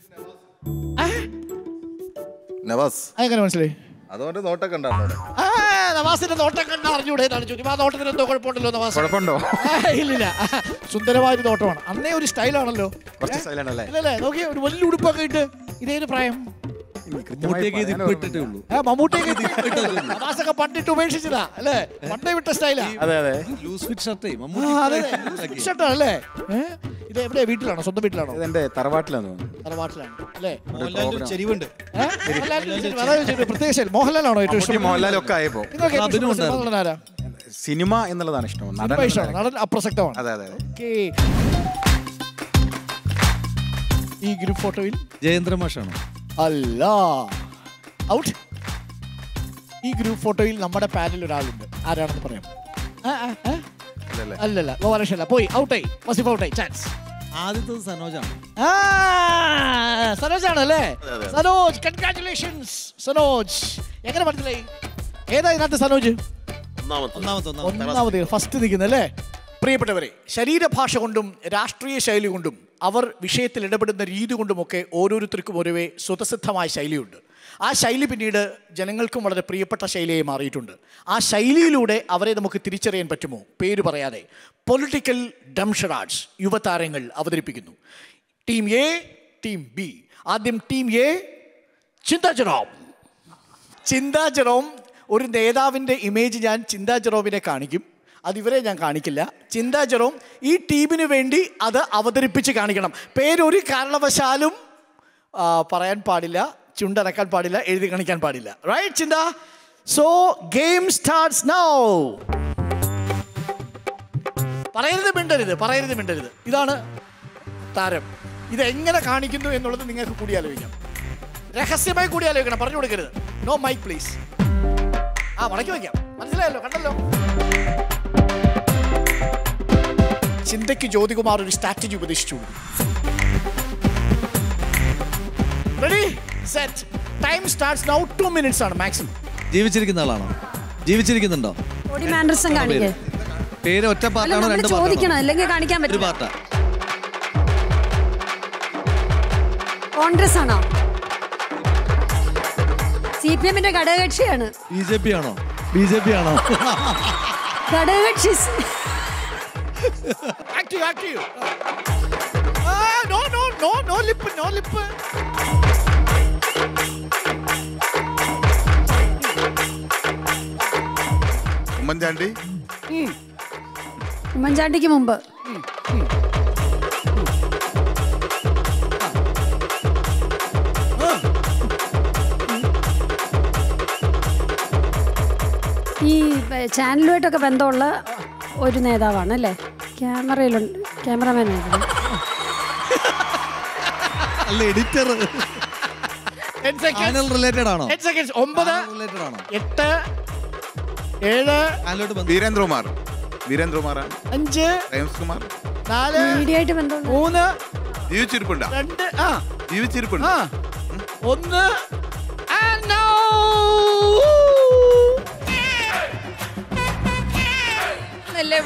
നവാസ് അതെങ്ങനെ മനസ്സിലായി അതുകൊണ്ട് നോട്ടൊക്കെ ഉണ്ടായിരുന്നു അവിടെ. ആ, നവാസിന്റെ നോട്ടം കണ്ട അറിഞ്ഞൂടെ എന്നാണ് ചോദ്യം ആ നോട്ടത്തിന് എന്തോ കുഴപ്പമുണ്ടല്ലോ നവാസ് കുഴപ്പമുണ്ടോ ആ, ഇല്ലില്ല സുന്ദരമായ ഒരു നോട്ടമാണ് അന്നേ ഒരു സ്റ്റൈലാണല്ലോ കുറച്ച് സ്റ്റൈലാണല്ലേ അല്ലല്ലേ നോക്കി ഒരു വലിയ ഉടുപ്പൊക്കെ ഇട്ട് ഇതേത് പ്രായം മമ്മൂട്ടിയൊക്കെ ഇത് ഇപ്പൊ ഇട്ടിട്ടേ ഉള്ളൂ ആ, മമ്മൂട്ടിയൊക്കെ നവാസൊക്കെ പണ്ടിട്ട് ഉപേക്ഷിച്ചതാ അല്ലേ പണ്ടേ വിട്ട സ്റ്റൈലാ അതെ അതെ ലൂസ് ഫിറ്റ് ഷർട്ടേ ആ, മമ്മൂട്ടി അതെ ഇപ്പോഴേ ഷർട്ടാണല്ലേ ഇത് എവിടെയാ വീട്ടിലാണോ സ്വന്തം വീട്ടിലാണോ ഇതെന്റെ തറവാട്ടിലാന്ന് തോന്നുന്നു തറവാട്ടിലാണ് അല്ലേ മോഹൻലാലിന്റെ ഒരു ചെരിവുണ്ട് ഏ? മോഹൻലാലിന്റെ ഒരു സിനിമ, അതായത് ഒരു പ്രത്യേക ശൈലി. മോഹൻലാലാണോ ഏറ്റവും മമ്മൂട്ടി ഇഷ്ടം മോഹൻലാലും ഒക്കെ ആയപ്പോ നിങ്ങൾക്ക് ഏറ്റവും അഭിനയം ഇഷ്ടമുള്ള സിനിമ നടൻ ആരാ സിനിമ എന്നുള്ളതാണ് ഇഷ്ടം നടൻ സിനിമ ഇഷ്ടമാണ് നടൻ അപ്രസക്തമാണ് അതെ അതെ അതെ ഓക്കേ. ഈ ഗ്രൂപ്പ് ഫോട്ടോയിൽ ജയേന്ദ്ര മാഷാണോ അല്ല ഔട്ട് ഈ ഗ്രൂപ്പ് ഫോട്ടോയിൽ നമ്മുടെ പാനലിൽ ഒരാളുണ്ട് ആരാണെന്ന് പറയാം ആ, ആ, ആ? അല്ലല്ല ഗോപാലകൃഷ്ണല്ല പോയി ഔട്ടായി വസിഫ് ഔട്ടായി ചാൻസ് ആദ്യത്തത് സനോജാണ് ആ സനോജ് ആണ് അല്ലേ സനോജ് കൺഗ്രാറ്റുലേഷൻസ് സനോജ് എങ്ങനെ മനസ്സിലായി ഏതാ ഇതിനകത്ത് സനോജ് ഒന്നാമത്തെ ഒന്നാമത്തെ ഒന്നാമത്തെ ഒന്നാമത് ഫസ്റ്റ് നിൽക്കുന്നല്ലേ പ്രിയപ്പെട്ടവരെ ശരീരഭാഷ കൊണ്ടും രാഷ്ട്രീയ ശൈലി കൊണ്ടും അവർ വിഷയത്തിൽ ഇടപെടുന്ന രീതി കൊണ്ടുമൊക്കെ ഓരോരുത്തർക്കും ഓരോ സ്വതസിദ്ധമായ ശൈലിയുണ്ട് ആ ശൈലി പിന്നീട് ജനങ്ങൾക്കും വളരെ പ്രിയപ്പെട്ട ശൈലിയായി മാറിയിട്ടുണ്ട് ആ ശൈലിയിലൂടെ അവരെ നമുക്ക് തിരിച്ചറിയാൻ പറ്റുമോ പേര് പറയാതെ പൊളിറ്റിക്കൽ ഡംഷറാഡ്സ് യുവതാരങ്ങൾ അവതരിപ്പിക്കുന്നു ടീം എ ടീം ബി ആദ്യം team A Chintha Jerome Chintha Jerome ഒരു നേതാവിൻ്റെ ഇമേജ് ഞാൻ ചിന്താ ജെറോമിനെ കാണിക്കും അത് ഇവരെ ഞാൻ കാണിക്കില്ല ചിന്താ ജെറോം ഈ ടീമിന് വേണ്ടി അത് അവതരിപ്പിച്ച് കാണിക്കണം പേരൊരു കാരണവശാലും ആ, പറയാൻ പാടില്ല ചുണ്ടനക്കാൻ പാടില്ല എഴുതി കാണിക്കാൻ പാടില്ല റൈറ്റ് ചിന്ത സോ ഗെയിം സ്റ്റാർട്ട്സ് നൗ പറയരുത് മിണ്ടരുത് പറയരുത് മിണ്ടരുത് ഇതാണ് താരം ഇത് എങ്ങനെ കാണിക്കുന്നു എന്നുള്ളത് നിങ്ങൾക്ക് കൂടി ആലോചിക്കാം രഹസ്യമായി കൂടി ആലോചിക്കണം പറഞ്ഞു കൊടുക്കരുത് നോ മൈക്ക് പ്ലീസ് ആ മടക്കി വയ്ക്കാം മനസ്സിലായല്ലോ കണ്ടല്ലോ ചിന്തയ്ക്ക് ജ്യോതികുമാർ ഒരു സ്ട്രാറ്റജി ഉപദേശിച്ചു ready set time starts now two minutes ആണ് മാക്സിമം ജീവിച്ചിരിക്കുന്ന ആളാണോ ജീവിച്ചിരിക്കുന്നുണ്ടോ ബോഡി മാനറിസം കാണിക്കേ പേര് ഒറ്റ അല്ല പാർട്ടാണോ നമ്മൾ രണ്ട് ചോദിക്കണം പാർട്ടാണോ അല്ലെങ്കിൽ കാണിക്കാൻ ഒരു പറ്റില്ല പാർട്ടാ കോൺഗ്രസ് ആണോ സി പി എമ്മിന്റെ ഘടകകക്ഷിയാണ് ബി ജെ പി ആണോ ബി ജെ പി ആണോ ഘടകകക്ഷി active active no no no no lip no lip Oommen Chandy ഉമ്മൻചാണ്ടിക്ക് മുമ്പ് ഈ ബ- ചാനലുമായിട്ടൊക്കെ ബന്ധമുള്ള ഒരു നേതാവാണ് അല്ലേ ക്യാമറയിലുണ്ട് ക്യാമറമാനായിരുന്നു അല്ല എഡിറ്റർ ചാനൽ റിലേറ്റഡ് ആണോ സെക്കൻഡ്സ് ഒമ്പത് റിലേറ്റഡ് ആണോ എട്ട് ഏഴ് വീരേന്ദ്രകുമാർ വീരേന്ദ്രകുമാറാണ് അഞ്ച് ജെയിംസ് കുമാർ നാല് മീഡിയ ആയിട്ട് ബന്ധമുള്ള മൂന്ന് ജീവിച്ചിരിപ്പുണ്ടോ രണ്ട് ആ ജീവിച്ചിരിപ്പുണ്ട് ആ ഒന്ന് and now എന്നല്ലേ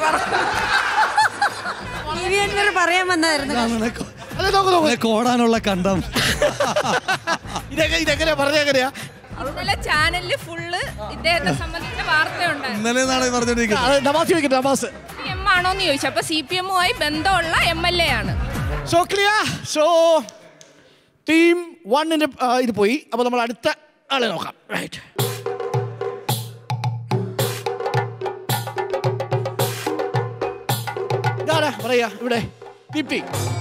പറയാൻ വന്നായിരുന്നു അതെ നോക്ക് നോക്ക് കോടാനുള്ള കണ്ടം ഇതെങ്ങനെ ഇതെങ്ങനെയാ പറഞ്ഞെങ്ങനെയാ ഇന്നലെ ചാനലിൽ ഫുള്ള് ഇദ്ദേഹത്തെ സംബന്ധിച്ച വാർത്തയുണ്ടായിരുന്നു ഇന്നലെ നാളെ പറഞ്ഞോണ്ടിരിക്കുന്നത് അത് നമാസ് ചോദിക്കട്ടെ നമാസ് സി എം ആണോന്ന് ചോദിച്ചു അപ്പൊ സി പി എമ്മുമായി ബന്ധമുള്ള എം എൽ എ ആണ് സോ ക്ലിയർ സോ ടീം വണ്ണിന്റെ ഇത് പോയി അപ്പോൾ നമ്മൾ അടുത്ത ആളെ നോക്കാം റൈറ്റ് ഇതാരാ പറയാ ഇവിടെ Deepthi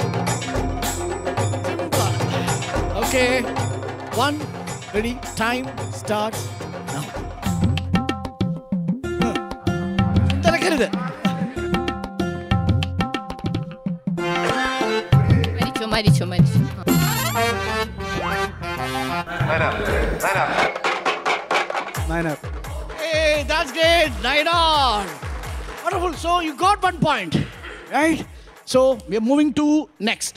okay one ready time start തിരക്കരുത് മരിച്ചു മരിച്ചു മരിച്ചു Nayanar Hey, that's great. Right on. Wonderful. So you got one point, right? So we are moving to next.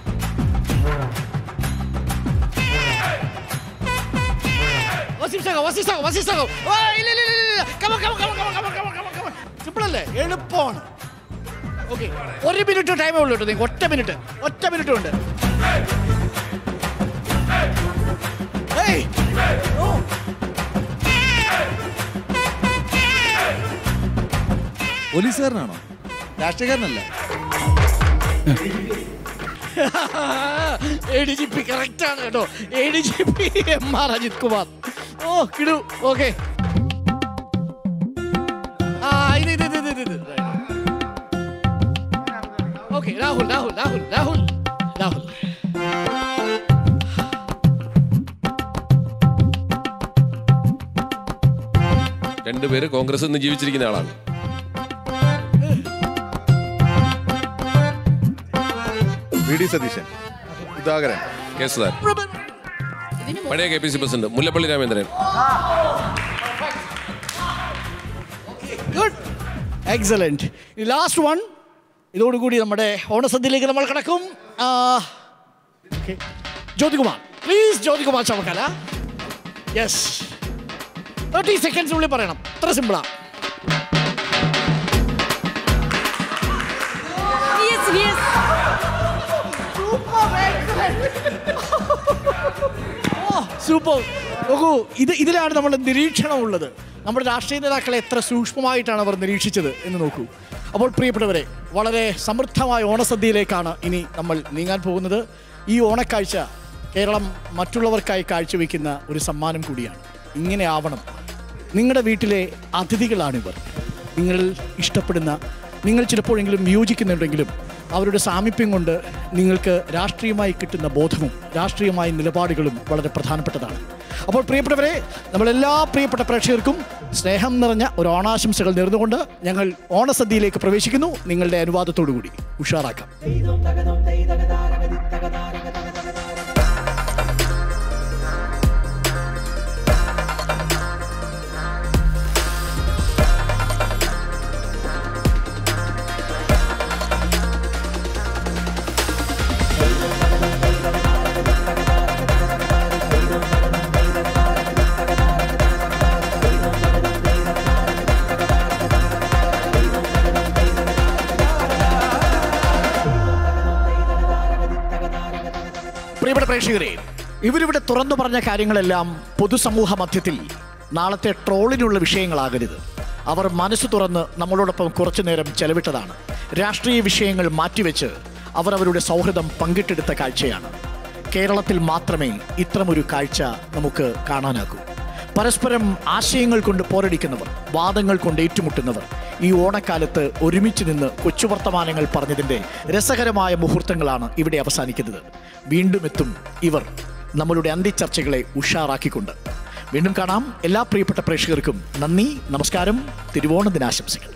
Wasim Sago, Wasim Sago, Wasim Sago. Oh, ഇല്ല, ഇല്ല, ഇല്ല, ഇല്ല. Come on, come on, come on, come on, come on, come on, come on, come on. Simple അല്ലേ എളുപ്പമാണ് okay ഒരു minute ടൈമേ ഉള്ളൂ കേട്ടോ നിങ്ങൾക്ക് ഒറ്റ മിനിറ്റ് ഒറ്റ മിനിറ്റ് ഉണ്ട് Hey! Oh. പോലീസുകാരനാണോ രാഷ്ട്രീയക്കാരനല്ല A D G P correct ആണ് കേട്ടോ A D G P M R Ajith Kumar ഓ കിടു ഓക്കെ ആ ഇത് ഇത് ഇത് ഇത് ഇത് ഓക്കെ രാഹുൽ രാഹുൽ രാഹുൽ രാഹുൽ രാഹുൽ രണ്ടുപേര് കോൺഗ്രസ് നിന്ന് ജീവിച്ചിരിക്കുന്ന ആളാണ് V D Satheesan Sudhakaran K Sudhakaran പഴയ K P C president Mullappally Ramachandran good excellent last one ഇതോടുകൂടി നമ്മുടെ ഓണസദ്യയിലേക്ക് നമ്മൾ കിടക്കും ആ, okay. Jyothikumar please Jyothikumar Chamakkala yes thirty സെക്കൻഡ്സിനുള്ളിൽ പറയണം അത്ര സിമ്പിളാ Yes, yes. സൂപ്പർ നോക്കൂ ഇത് ഇതിലാണ് നമ്മുടെ നിരീക്ഷണം ഉള്ളത് നമ്മുടെ രാഷ്ട്രീയ നേതാക്കളെ എത്ര സൂക്ഷ്മമായിട്ടാണ് അവർ നിരീക്ഷിച്ചത് എന്ന് നോക്കൂ അപ്പോൾ പ്രിയപ്പെട്ടവരെ വളരെ സമൃദ്ധമായ ഓണസദ്യയിലേക്കാണ് ഇനി നമ്മൾ നീങ്ങാൻ പോകുന്നത് ഈ ഓണക്കാഴ്ച കേരളം മറ്റുള്ളവർക്കായി കാഴ്ചവെക്കുന്ന ഒരു സമ്മാനം കൂടിയാണ് ഇങ്ങനെ ആവണം നിങ്ങളുടെ വീട്ടിലെ അതിഥികളാണിവർ നിങ്ങൾ ഇഷ്ടപ്പെടുന്ന നിങ്ങൾ ചിലപ്പോഴെങ്കിലും യോജിക്കുന്നുണ്ടെങ്കിലും അവരുടെ സാമീപ്യം കൊണ്ട് നിങ്ങൾക്ക് രാഷ്ട്രീയമായി കിട്ടുന്ന ബോധവും രാഷ്ട്രീയമായ നിലപാടുകളും വളരെ പ്രധാനപ്പെട്ടതാണ് അപ്പോൾ പ്രിയപ്പെട്ടവരെ നമ്മളെല്ലാ പ്രിയപ്പെട്ട പ്രേക്ഷകർക്കും സ്നേഹം നിറഞ്ഞ ഒരു ഓണാശംസകൾ നേർന്നുകൊണ്ട് ഞങ്ങൾ ഓണസദ്യയിലേക്ക് പ്രവേശിക്കുന്നു നിങ്ങളുടെ അനുവാദത്തോടു കൂടി ഉഷാറാക്കാം പ്രേക്ഷകരെ ഇവരിവിടെ തുറന്നു പറഞ്ഞ കാര്യങ്ങളെല്ലാം പൊതുസമൂഹ മധ്യത്തിൽ നാളത്തെ ട്രോളിനുള്ള വിഷയങ്ങളാകരുത് അവർ മനസ്സ് തുറന്ന് നമ്മളോടൊപ്പം കുറച്ചു നേരം ചെലവിട്ടതാണ് രാഷ്ട്രീയ വിഷയങ്ങൾ മാറ്റിവെച്ച് അവർ അവരുടെ സൗഹൃദം പങ്കിട്ടെടുത്ത കാഴ്ചയാണ് കേരളത്തിൽ മാത്രമേ ഇത്തരമൊരു കാഴ്ച നമുക്ക് കാണാനാകൂ പരസ്പരം ആശയങ്ങൾ കൊണ്ട് പോരടിക്കുന്നവർ വാദങ്ങൾ കൊണ്ട് ഏറ്റുമുട്ടുന്നവർ ഈ ഓണക്കാലത്ത് ഒരുമിച്ച് നിന്ന് കൊച്ചു വർത്തമാനങ്ങൾ പറഞ്ഞതിൻ്റെ രസകരമായ മുഹൂർത്തങ്ങളാണ് ഇവിടെ അവസാനിക്കുന്നത് വീണ്ടും എത്തും ഇവർ നമ്മളുടെ അന്ത്യചർച്ചകളെ ഉഷാറാക്കിക്കൊണ്ട് വീണ്ടും കാണാം എല്ലാ പ്രിയപ്പെട്ട പ്രേക്ഷകർക്കും നന്ദി നമസ്കാരം തിരുവോണ ദിനാശംസകൾ